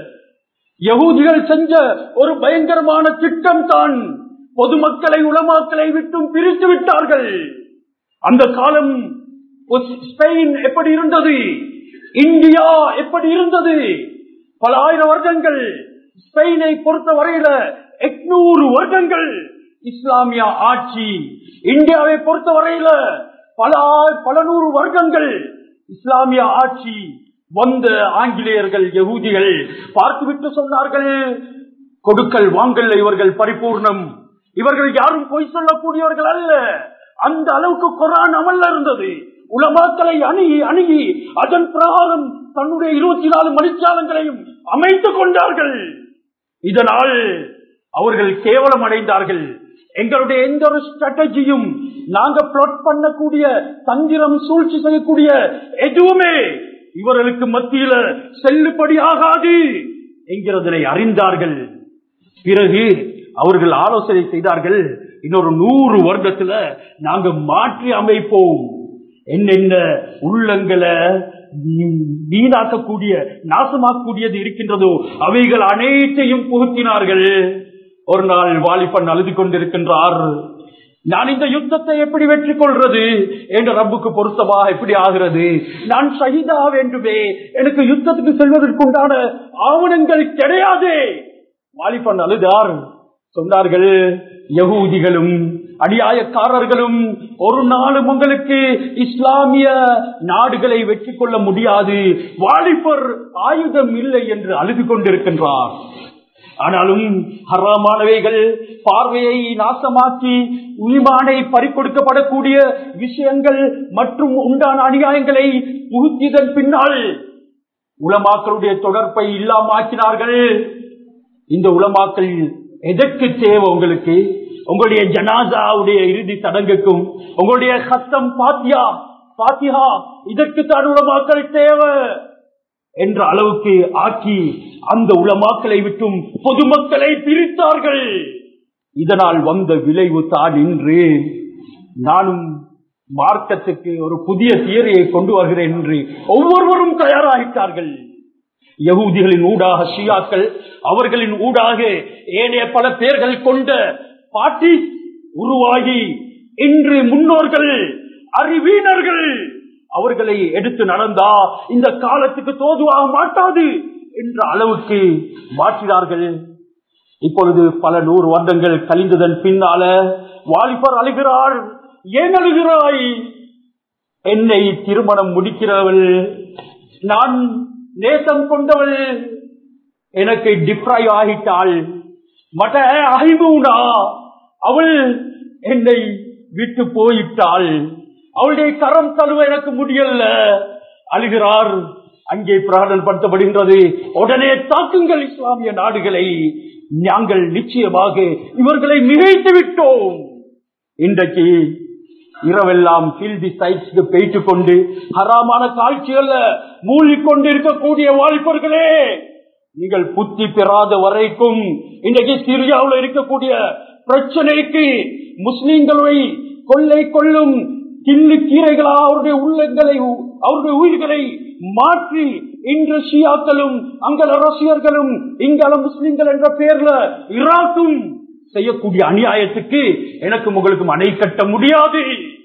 யகூதிகள் செஞ்ச ஒரு பயங்கரமான திட்டம் தான் பொதுமக்களை உளமாக்களை விட்டும் பிரித்து விட்டார்கள் அந்த காலம் ஸ்பெயின் எப்படி இருந்தது இந்தியா எப்படி இருந்தது பல ஆயிரம் வருடங்கள் ஸ்பெயினை பொறுத்த வரையில எட்நூறு வருடங்கள் இஸ்லாமிய ஆட்சி இந்தியாவை பொறுத்த வரையில பல பல நூறு வருடங்கள் இஸ்லாமிய ஆட்சி வந்த ஆங்கிலேயர்கள் யகூதிகள் பார்த்துவிட்டு சொன்னார்கள் கொடுக்கல் வாங்கல் இவர்கள் பரிபூர்ணம் இவர்கள் யாரும் பொய் சொல்லக்கூடியவர்கள் அல்ல அந்த அளவுக்கு குரான் அமல்ல இருந்தது உலமாக்களை அணுகி அணுகி அதன் பிரகாரம் தன்னுடைய இருபத்தி நாலு மணிச்சாலங்களையும் அமைத்துக் கொண்டார்கள் இதனால் அவர்கள் கேவலம் அடைந்தார்கள் எங்களுடைய எந்த ஒரு ஸ்ட்ராட்டஜியும் நாங்க பிளாட் பண்ணக்கூடிய தந்திரம் சூழ்ச்சி செய்யக்கூடிய எதுவுமே இவர்களுக்கு மத்தியில செல்லுபடி ஆகாது என்கிறதனை அறிந்தார்கள் பிறகு அவர்கள் ஆலோசனை செய்தார்கள் இன்னொரு நூறு வருடத்துல நாங்க மாற்றி அமைப்போம் என்னென்ன உள்ளங்களை வீணாக்கக்கூடிய நாசமாக்கக்கூடியது இருக்கின்றதோ அவைகள் அனைத்தையும் புகுத்தினார்கள் ஒரு நாள் வாலிபன் அழுது கொண்டிருக்கின்றார் நான் இந்த யுத்தத்தை எப்படி வெற்றி கொள்றது என்ற ரப்புக்கு பொருத்தமா எப்படி ஆகிறது நான் ஷஹீதா வேண்டுமே எனக்கு யுத்தத்துக்கு செல்வதற்குண்டான ஆவணங்கள் கிடையாதே வாலிபன் அழுதார் சொன்னார்கள் யகூதிகளும் அடியாயக்காரர்களும் ஒரு நாளும் உங்களுக்கு இஸ்லாமிய நாடுகளை வெற்றி கொள்ள முடியாது வாலிபர் ஆயுதம் இல்லை என்று அழுது கொண்டிருக்கின்றார் ஆனாலும் ஹராமானவைகள் பார்வையை நாசமாக்கி உயிமானை பறிக்கொடுக்கப்படக்கூடிய விஷயங்கள் மற்றும் உண்டான அநியாயங்களை புகுத்தியதன் பின்னால் உலமாக்களுடைய தொடர்பை இல்லாமாக்கினார்கள் இந்த உலமாக்கள் எதற்கு தேவை உங்களுக்கு உங்களுடைய ஜனாசாவுடைய இறுதி சடங்குக்கும் உங்களுடைய சத்தம் பாத்தியா பாத்தியா இதற்கு தான் உலமாக்கள் தேவை என்ற அளவுக்கு ஆக்கி அந்த உலமாக்களை விட்டும் பொதுமக்களை பிரித்தார்கள் இதனால் வந்த விளைவு தான் இன்று நானும் மார்க்கத்துக்கு ஒரு புதிய தியரியை கொண்டு வருகிறேன் என்று ஒவ்வொருவரும் தயாராகிட்டார்கள் யகூதிகளின் ஊடாக ஷியாக்கள் அவர்களின் ஊடாக ஏனைய பல பேர்கள் கொண்ட பாட்டி உருவாகி இன்று முன்னோர்கள் அறிவீனர்கள் அவர்களை எடுத்து நடந்தா இந்த காலத்துக்கு தோதுவாக மாட்டாது என்ற அளவுக்கு மாற்றினார்கள் இப்பொழுது பல நூறு வருடங்கள் கழிந்ததன் பின்னால வாலிபர் அழுகிறார் ஏன் அழுகிறாய் என்னை திருமணம் முடிக்கிறவள் நான் நேசம் கொண்டவள் எனக்கு டிப்ராய் ஆகிட்டாள் மட ஐமூனா அவள் என்னை விட்டு போயிட்டாள் அவளுடைய கரம் தழுவ எனக்கு முடியல அழுகிறார் அங்கே பிரகடனப்படுத்தப்படுகின்றது உடனே தாக்குங்கள் இஸ்லாமிய நாடுகளை நாங்கள் நிச்சயமாக இவர்களை மிகைத்து விட்டோம் இன்றைக்கு இரவெல்லாம் ஃபீல்டி சைட்ஸ்க்கு போயிட்டு கொண்டு ஹராமான காட்சிகள்ல மூழ்கிக்கொண்டு இருக்கக்கூடிய வாலிபர்களே நீங்கள் புத்தி பெறாத வரைக்கும் இன்றைக்கு சிரியாவில் இருக்கக்கூடிய பிரச்சனைக்கு முஸ்லிம்களை கொள்ளை கொள்ளும் கிண்ணு கீரைகளா அவருடைய உள்ளங்களை அவருடைய உயிர்களை மாற்றி இன்று ஷியாக்களும் அங்கல ரஷ்யர்களும் இங்கல முஸ்லிம்கள் என்ற பெயர்ல ஈராக்கும் செய்யக்கூடிய அநியாயத்துக்கு எனக்கும் உங்களுக்கும் அணை கட்ட முடியாது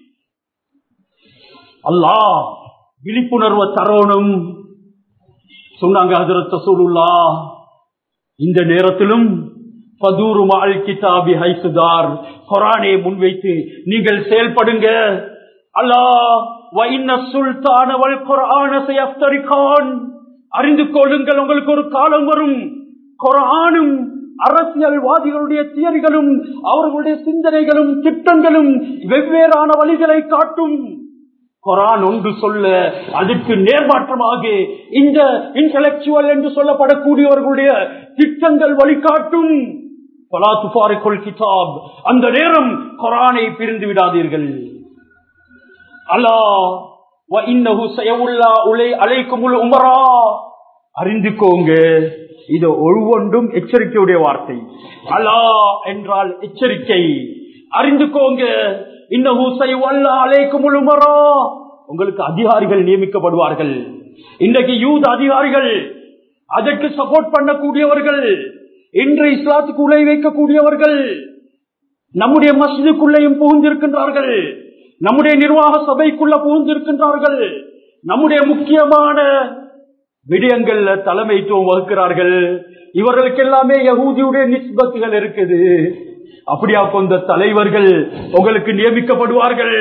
அல்லாஹ் விழிப்புணர்வு தரணும் சொன்னாங்க ஹதரத் ரசூலுல்லா இந்த நேரத்திலும் பதூரு மால் கிதாபி ஹைசுதார் குரானை முன்வைத்து நீங்கள் செயல்படுங்க அல்லாஹ் வைன்ன சுல்தான வல் குர்ஆன சயஃப்தரிகான் அறிந்து கொள்ளுங்கள் உங்களுக்கு ஒரு காலம் வரும் குர்ஆனும் அரசியல்வாதிகளுடைய தியரிகளும் அவர்களுடைய சிந்தனைகளும் திட்டங்களும் வெவ்வேறான வழிகளை காட்டும் குரான் ஒன்று சொல்ல அதுக்கு நேர்மாற்றமாக இந்த இன்டலெக்சுவல் என்று சொல்லப்படக்கூடியவர்களுடைய திட்டங்கள் வழிகாட்டும் கிதாப் அந்த நேரம் குரானை பிரிந்து விடாதீர்கள் அல்லா அலைக்குமுல் உமரா அறிந்துக்கோங்க இது ஒவ்வொன்றும் எச்சரிக்கையுடைய வார்த்தை அலா என்றால் எச்சரிக்கை அறிந்துக்கோங்க உமரா உங்களுக்கு அதிகாரிகள் நியமிக்கப்படுவார்கள் இன்றைக்கு யூத் அதிகாரிகள் அதற்கு சப்போர்ட் பண்ணக்கூடியவர்கள் இன்று இஸ்லாத்துக்கு உலை வைக்கக்கூடியவர்கள் நம்முடைய மசிதுக்குள்ளேயும் புகுந்திருக்கின்றார்கள் நம்முடைய நிர்வாக சபைக்குள்ள புகுந்திருக்கின்றார்கள் நம்முடைய முக்கியமான விடயங்கள்ல தலைமைத்துவம் வகுக்கிறார்கள் இவர்களுக்கு எல்லாமே யகூதியுடைய நிஸ்பத்துகள் இருக்குது அப்படியா கொண்ட தலைவர்கள் உங்களுக்கு நியமிக்கப்படுவார்கள்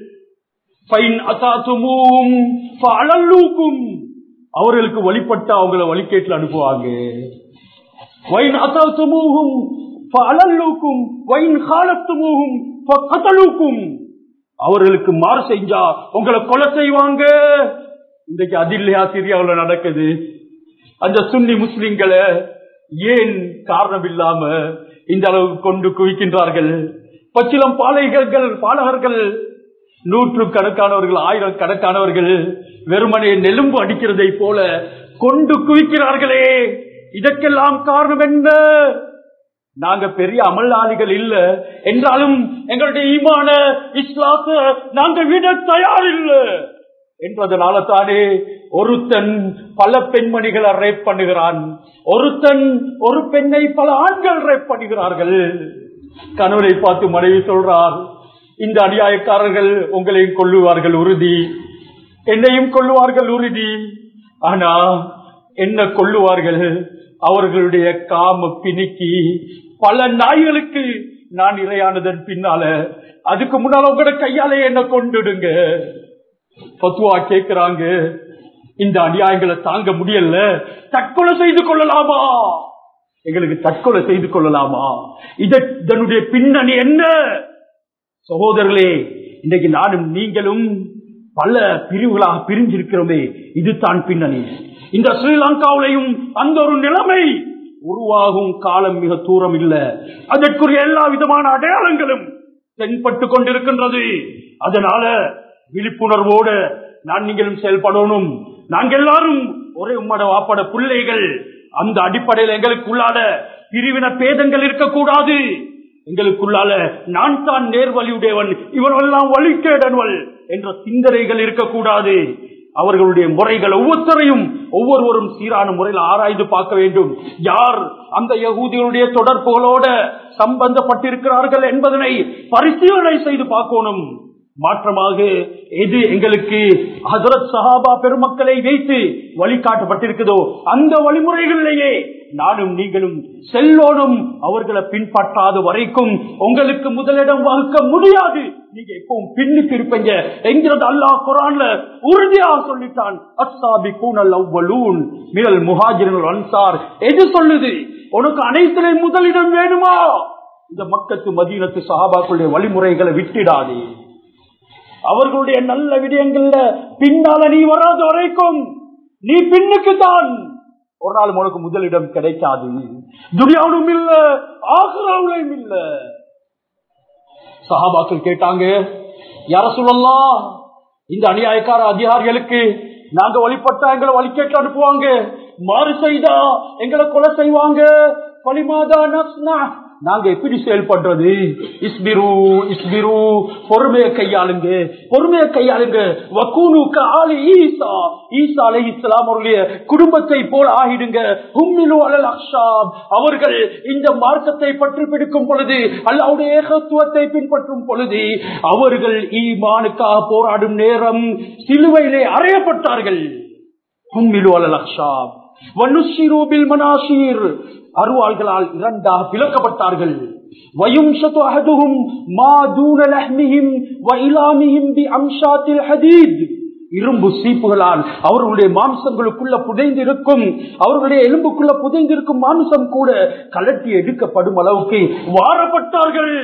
அவர்களுக்கு வழிபட்ட அவங்களை வழிகேட்டில் அனுப்புவாங்க வைன் அசாத்துமூகும் அலல்லூக்கும் வைன் காலத்துமூகும் கதலூக்கும் அவர்களுக்கு மாறு செஞ்சா உங்களை கொலை செய்வாங்க இன்றைக்கு அதில்லையா சிரியாவில் நடக்குது அந்த சுன்னி முஸ்லிம்களை ஏன் காரணம் இல்லாம இந்த அளவுக்கு கொண்டு குவிக்கின்றார்கள் பச்சிலம் பாலைகள் பாலகர்கள் நூற்று கணக்கானவர்கள் ஆயிரம் கணக்கானவர்கள் வெறுமனே நெலும்பு அடிக்கிறதை போல கொண்டு குவிக்கிறார்களே இதற்கெல்லாம் காரணம் என்ன நாங்க பெரிய அமலாளிகள் இல்ல என்றாலும் எங்களுடைய ஈமான இஸ்லாத்த நாங்க விட தயார் இல்லை என்பதனால தானே ஒருத்தன் பல பெண்மணிகளை ரேப் பண்ணுகிறான் ஒருத்தன் ஒரு பெண்ணை பல ஆண்கள் ரேப் பண்ணுகிறார்கள் கணவனை பார்த்து மனைவி சொல்றார் இந்த அநியாயக்காரர்கள் உங்களையும் கொள்ளுவார்கள் உறுதி என்னையும் கொள்ளுவார்கள் உறுதி ஆனா என்ன கொள்ளுவார்கள் அவர்களுடைய காம பிணிக்கி பல நாய்களுக்கு நான் இரையானதன் பின்னால அதுக்கு முன்னால உங்களோட கையாலே என்ன கொண்டுடுங்க பத்துவா கேக்குறாங்க இந்த அநியாயங்களை தாங்க முடியல தற்கொலை செய்து கொள்ளலாமா எங்களுக்கு தற்கொலை செய்து கொள்ளலாமா இதனுடைய பின்னணி என்ன சகோதரர்களே இன்றைக்கு நானும் நீங்களும் பல பிரிவுகளாக பிரிஞ்சிருக்கிறோமே இதுதான் பின்னணி இந்த ஸ்ரீலங்காவிலையும் அந்த ஒரு நிலைமை உருவாகும் காலம் மிக தூரம் இல்ல அதற்குரிய எல்லா விதமான அடையாளங்களும் தென்பட்டு கொண்டிருக்கின்றது அதனால விழிப்புணர்வோடு நான் நீங்களும் செயல்படணும் நாங்கள் எல்லாரும் ஒரே உம்மட வாப்பட பிள்ளைகள் அந்த அடிப்படையில் எங்களுக்குள்ளால பிரிவின பேதங்கள் இருக்கக்கூடாது எங்களுக்குள்ளால நான் தான் நேர்வழியுடையவன் இவரெல்லாம் வழிகேடன்வள் என்ற சிந்தனைகள் இருக்கக்கூடாது அவர்களுடைய முறைகள் ஒவ்வொருத்தரையும் ஒவ்வொருவரும் சீரான முறையில் ஆராய்ந்து பார்க்க வேண்டும் யார் அந்த யகூதிகளுடைய தொடர்புகளோட சம்பந்தப்பட்டிருக்கிறார்கள் என்பதனை பரிசீலனை செய்து பார்க்கணும் மாற்றமாக எது எங்களுக்கு ஹசரத் சஹாபா பெருமக்களை வைத்து வழிகாட்டப்பட்டிருக்குதோ அந்த வழிமுறைகளிலேயே நானும் நீங்களும் செல்லோனும் அவர்களை பின்பற்றாத வரைக்கும் உங்களுக்கு முதலிடம் வகுக்க முடியாது நீங்க எப்பவும் பின்னுக்கு இருப்பீங்க என்கிறது அல்லாஹ் குரான்ல உறுதியா சொல்லிட்டான் அஸ்ஸாபி கூனல் அவ்வளூன் மினல் முஹாஜிரல் அன்சார் எது சொல்லுது உனக்கு அனைத்திலையும் முதலிடம் வேணுமா இந்த மக்கத்து மதீனத்து சஹாபாக்களுடைய வழிமுறைகளை விட்டுடாதே அவர்களுடைய நல்ல விடயங்கள்ல பின்னால நீ வராத வரைக்கும் நீ பின்னுக்கு தான் ஒரு நாள் உனக்கு முதலிடம் கிடைக்காது துனியாவிலும் இல்ல ஆசிராவிலும் இல்ல சஹாபாக்கள் கேட்டாங்க யார சொல்லலாம் இந்த அநியாயக்கார அதிகாரிகளுக்கு நாங்க வழிபட்டா எங்களை வழி கேட்டு அனுப்புவாங்க மாறு செய்தா எங்களை கொலை செய்வாங்க பலிமாதா நஸ்னா நாங்க எப்படி செயல்படுறது இஸ்பிரு இஸ்பிரு பொறுமையை கையாளுங்க பொறுமையை கையாளுங்க வக்கூனுக்கு ஆளு ஈசா ஈசா அலை இஸ்லாம் அவருடைய குடும்பத்தை போல் ஆகிடுங்க உம்மிலு அலல் அக்ஷாப் அவர்கள் இந்த மார்க்கத்தை பற்றி பிடிக்கும் பொழுது அல்லாவுடைய ஏகத்துவத்தை பின்பற்றும் பொழுது அவர்கள் ஈமானுக்காக போராடும் நேரம் சிலுவையிலே அறையப்பட்டார்கள் உம்மிலு அலல் அக்ஷாப் வனுஷிரூபில் மனாஷீர் அருவாள்களால் இரண்டாக பிளக்கப்பட்டார்கள் வயும்சத்து அஹதுஹும் மா தூன லஹ்மிஹிம் வ இலாமிஹிம் பி அம்ஷாத்தில் ஹதீத் இரும்பு சீப்புகளால் அவர்களுடைய மாம்சங்களுக்குள்ள புதைந்திருக்கும் அவர்களுடைய எலும்புக்குள்ள புதைந்திருக்கும் மாம்சம் கூட கலட்டி எடுக்கப்படும் அளவுக்கு வாரப்பட்டார்கள்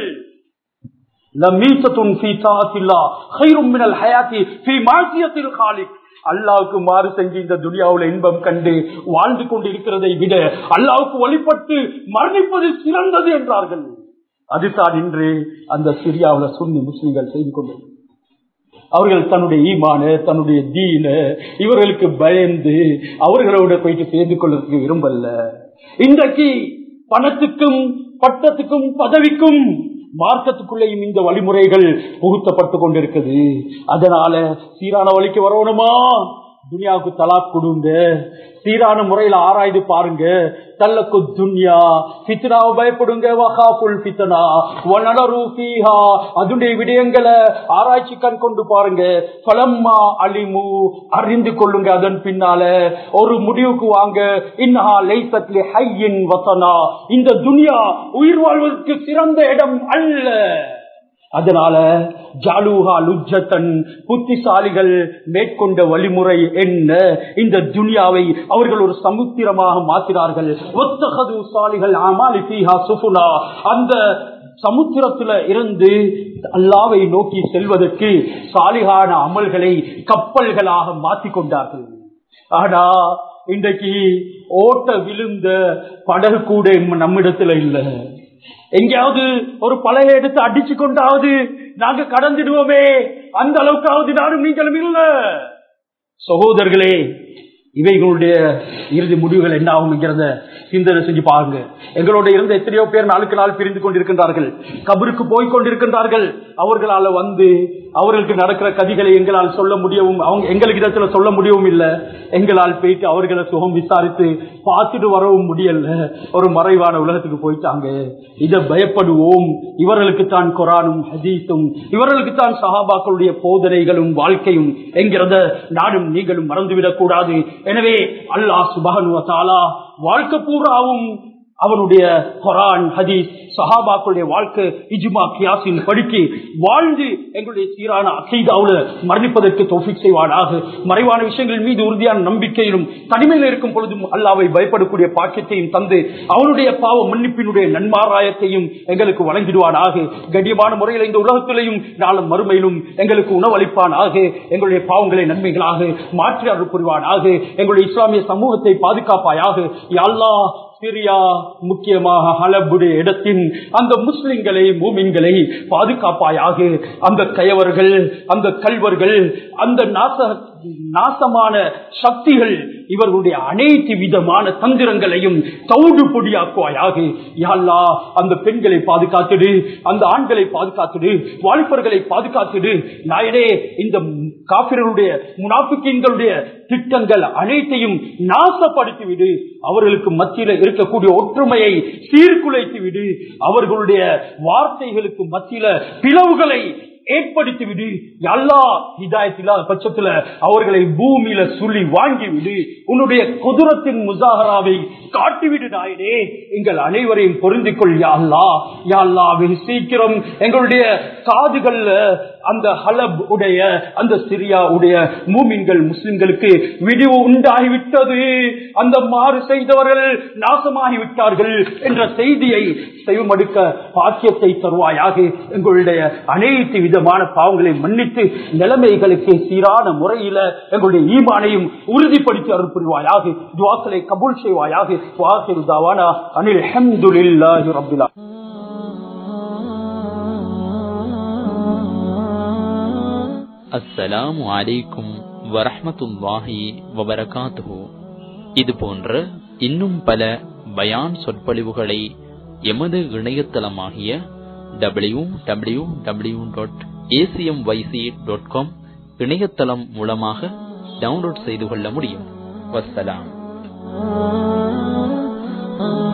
லமீசத்துன் ஃபீ தாஅத்தில்லா கைரும் மினல் ஹயாத்தி ஃபீ மாசியத்தில் காலிக் அல்லாவுக்கு மாறு செஞ்சு இந்த துனியாவுல இன்பம் கண்டு வாழ்ந்து கொண்டிருக்கிறதை விட அல்லாவுக்கு வழிபட்டு மரணிப்பது சிறந்தது என்றார்கள் அதுதான் இன்று அந்த சிரியாவுல சுன்னி முஸ்லிம்கள் செய்து கொண்டு அவர்கள் தன்னுடைய ஈமான தன்னுடைய தீன இவர்களுக்கு பயந்து அவர்களோட போயிட்டு சேர்ந்து கொள்வதற்கு விரும்பல இன்றைக்கு பணத்துக்கும் பட்டத்துக்கும் பதவிக்கும் மார்க்கத்துக்குள்ளேயும் இந்த வழிமுறைகள் புகுத்தப்பட்டு கொண்டிருக்குது அதனால சீரான வழிக்கு வரணுமா துனியாவுக்கு தலாக் கொடுங்க சீரான முறையில் ஆராய்ந்து பாருங்க தல்லக்கு துன்யா பித்னாவை பயப்படுங்க வகாபுல் பித்தனா வனலரு ஃபீஹா அதனுடைய விடயங்களை ஆராய்ச்சி கண் கொண்டு பாருங்க பலம்மா அலிமு அறிந்து கொள்ளுங்க அதன் பின்னால ஒரு முடிவுக்கு வாங்க இன்னஹா லைசத்லி ஹையின் வசனா இந்த துனியா உயிர் வாழ்வதற்கு சிறந்த இடம் அல்ல அதனால ஜாலூஹா லுஜத்தன் புத்திசாலிகள் மேற்கொண்ட வழிமுறை என்ன இந்த துனியாவை அவர்கள் ஒரு சமுத்திரமாக மாற்றினார்கள் ஒத்தகது சாலிகள் அமாலி பீஹா சுஃபுனா அந்த சமுத்திரத்துல இருந்து அல்லாவை நோக்கி செல்வதற்கு சாலிகான அமல்களை கப்பல்களாக மாற்றிக் கொண்டார்கள் ஆனா இன்றைக்கு ஓட்ட விழுந்த படகு கூட நம்மிடத்துல இல்லை எங்கேயாவது ஒரு பழைய எடுத்து அடிச்சு கொண்டாவது நாங்க கடந்துடுவோமே அந்த அளவுக்காவது நானும் நீங்களும் இல்ல சகோதரர்களே இவைகளுடைய இறுதி முடிவுகள் என்ன ஆகும்ங்கிறத சிந்தனை செஞ்சு பாருங்க எங்களோட இருந்த எத்தனையோ பேர் நாளுக்கு நாள் பிரிந்து கொண்டிருக்கின்றார்கள் கபருக்கு போய் கொண்டிருக்கின்றார்கள் அவர்களால வந்து அவர்களுக்கு நடக்கிற கதிகளை எங்களால் சொல்ல முடியவும் அவங்க எங்களுக்கு இடத்துல சொல்ல முடியவும் இல்லை எங்களால் போயிட்டு அவர்களை சுகம் விசாரித்து பார்த்துட்டு வரவும் முடியல ஒரு மறைவான உலகத்துக்கு போயிட்டாங்க இதை பயப்படுவோம் இவர்களுக்கு தான் குரானும் ஹதீஸும் இவர்களுக்கு தான் சஹாபாக்களுடைய போதனைகளும் வாழ்க்கையும் என்கிறத நானும் நீங்களும் மறந்துவிடக் கூடாது எனவே அல்லாஹ் சுபகனுவத்தாலா வாழ்க்கை பூராவும் அவனுடைய குரான் ஹதீஸ் சஹாபாக்களுடைய வாழ்க்கை இஜுமா கியாசின் படிக்கு வாழ்ந்து எங்களுடைய சீரான அசைதாவுல மரணிப்பதற்கு தோஃபிக் செய்வானாக மறைவான விஷயங்கள் மீது உறுதியான நம்பிக்கையிலும் தனிமையில் இருக்கும் பொழுதும் அல்லாவை பயப்படக்கூடிய பாக்கியத்தையும் தந்து அவனுடைய பாவ மன்னிப்பினுடைய நன்மாராயத்தையும் எங்களுக்கு வழங்கிடுவானாக கண்ணியமான முறையில் இந்த உலகத்திலையும் நாளும் மறுமையிலும் எங்களுக்கு உணவளிப்பானாக எங்களுடைய பாவங்களை நன்மைகளாக மாற்றி அருள் புரிவானாக எங்களுடைய இஸ்லாமிய சமூகத்தை பாதுகாப்பாயாக யா அல்லாஹ் சிரியா முக்கியமாக ஹலபுடைய இடத்தின் அந்த முஸ்லிம்களை மூமின்களை பாதுகாப்பாயாக அந்த கயவர்கள் அந்த கல்வர்கள் அந்த நாச நாசமான சக்திகள் இவர்களுடைய அனைத்து விதமான தந்திரங்களையும் தௌடு பொடியாக்குவாயாக யாழ்லா அந்த பெண்களை பாதுகாத்துடு அந்த ஆண்களை பாதுகாத்துடு வாலிபர்களை பாதுகாத்துடு நாயனே இந்த காப்பிரருடைய முனாபிக்கின்களுடைய திட்டங்கள் அனைத்தையும் நாசப்படுத்தி விடு அவர்களுக்கு மத்தியில இருக்கக்கூடிய ஒற்றுமையை சீர்குலைத்து விடு அவர்களுடைய வார்த்தைகளுக்கு மத்தியில பிளவுகளை ஏற்படுத்தி விடு எல்லா இதாயத்தில பட்சத்துல அவர்களை பூமியில சொல்லி வாங்கி விடு உன்னுடைய குதிரத்தின் முசாகராவை காட்டிவிடு நாயனே எங்கள் அனைவரையும் பொருந்திக் கொள் யாழ்லா யாழ்லா வெகு சீக்கிரம் எங்களுடைய காதுகள்ல அந்த ஹலப் உடைய அந்த சிரியா உடைய மூமின்கள் முஸ்லிம்களுக்கு விடிவு உண்டாகிவிட்டது அந்த மாறு செய்தவர்கள் நாசமாகிவிட்டார்கள் என்ற செய்தியை செய்வமடுக்க பாக்கியத்தை தருவாயாக எங்களுடைய அனைத்து விதமான பாவங்களை மன்னித்து நிலைமைகளுக்கு சீரான முறையில எங்களுடைய ஈமானையும் உறுதிப்படுத்தி அருள் புரிவாயாக துவாக்களை கபூல் செய்வாயாக வாசிரு தாவானா அனில் அஹமதுல்லாஹி ரப்பிலா அஸ்ஸலாமு அலைக்கும் வரஹ்மத்துல்லாஹி வபரகாத்துஹு இது போன்ற இன்னும் பல பயான் சொற்பொழிவுகளை எமது இணையதளமாகிய W W W dot A C M Y C dot com இணையதளம் மூலமாக டவுன்லோட் செய்து கொள்ள முடியும் வஸ்ஸலாம்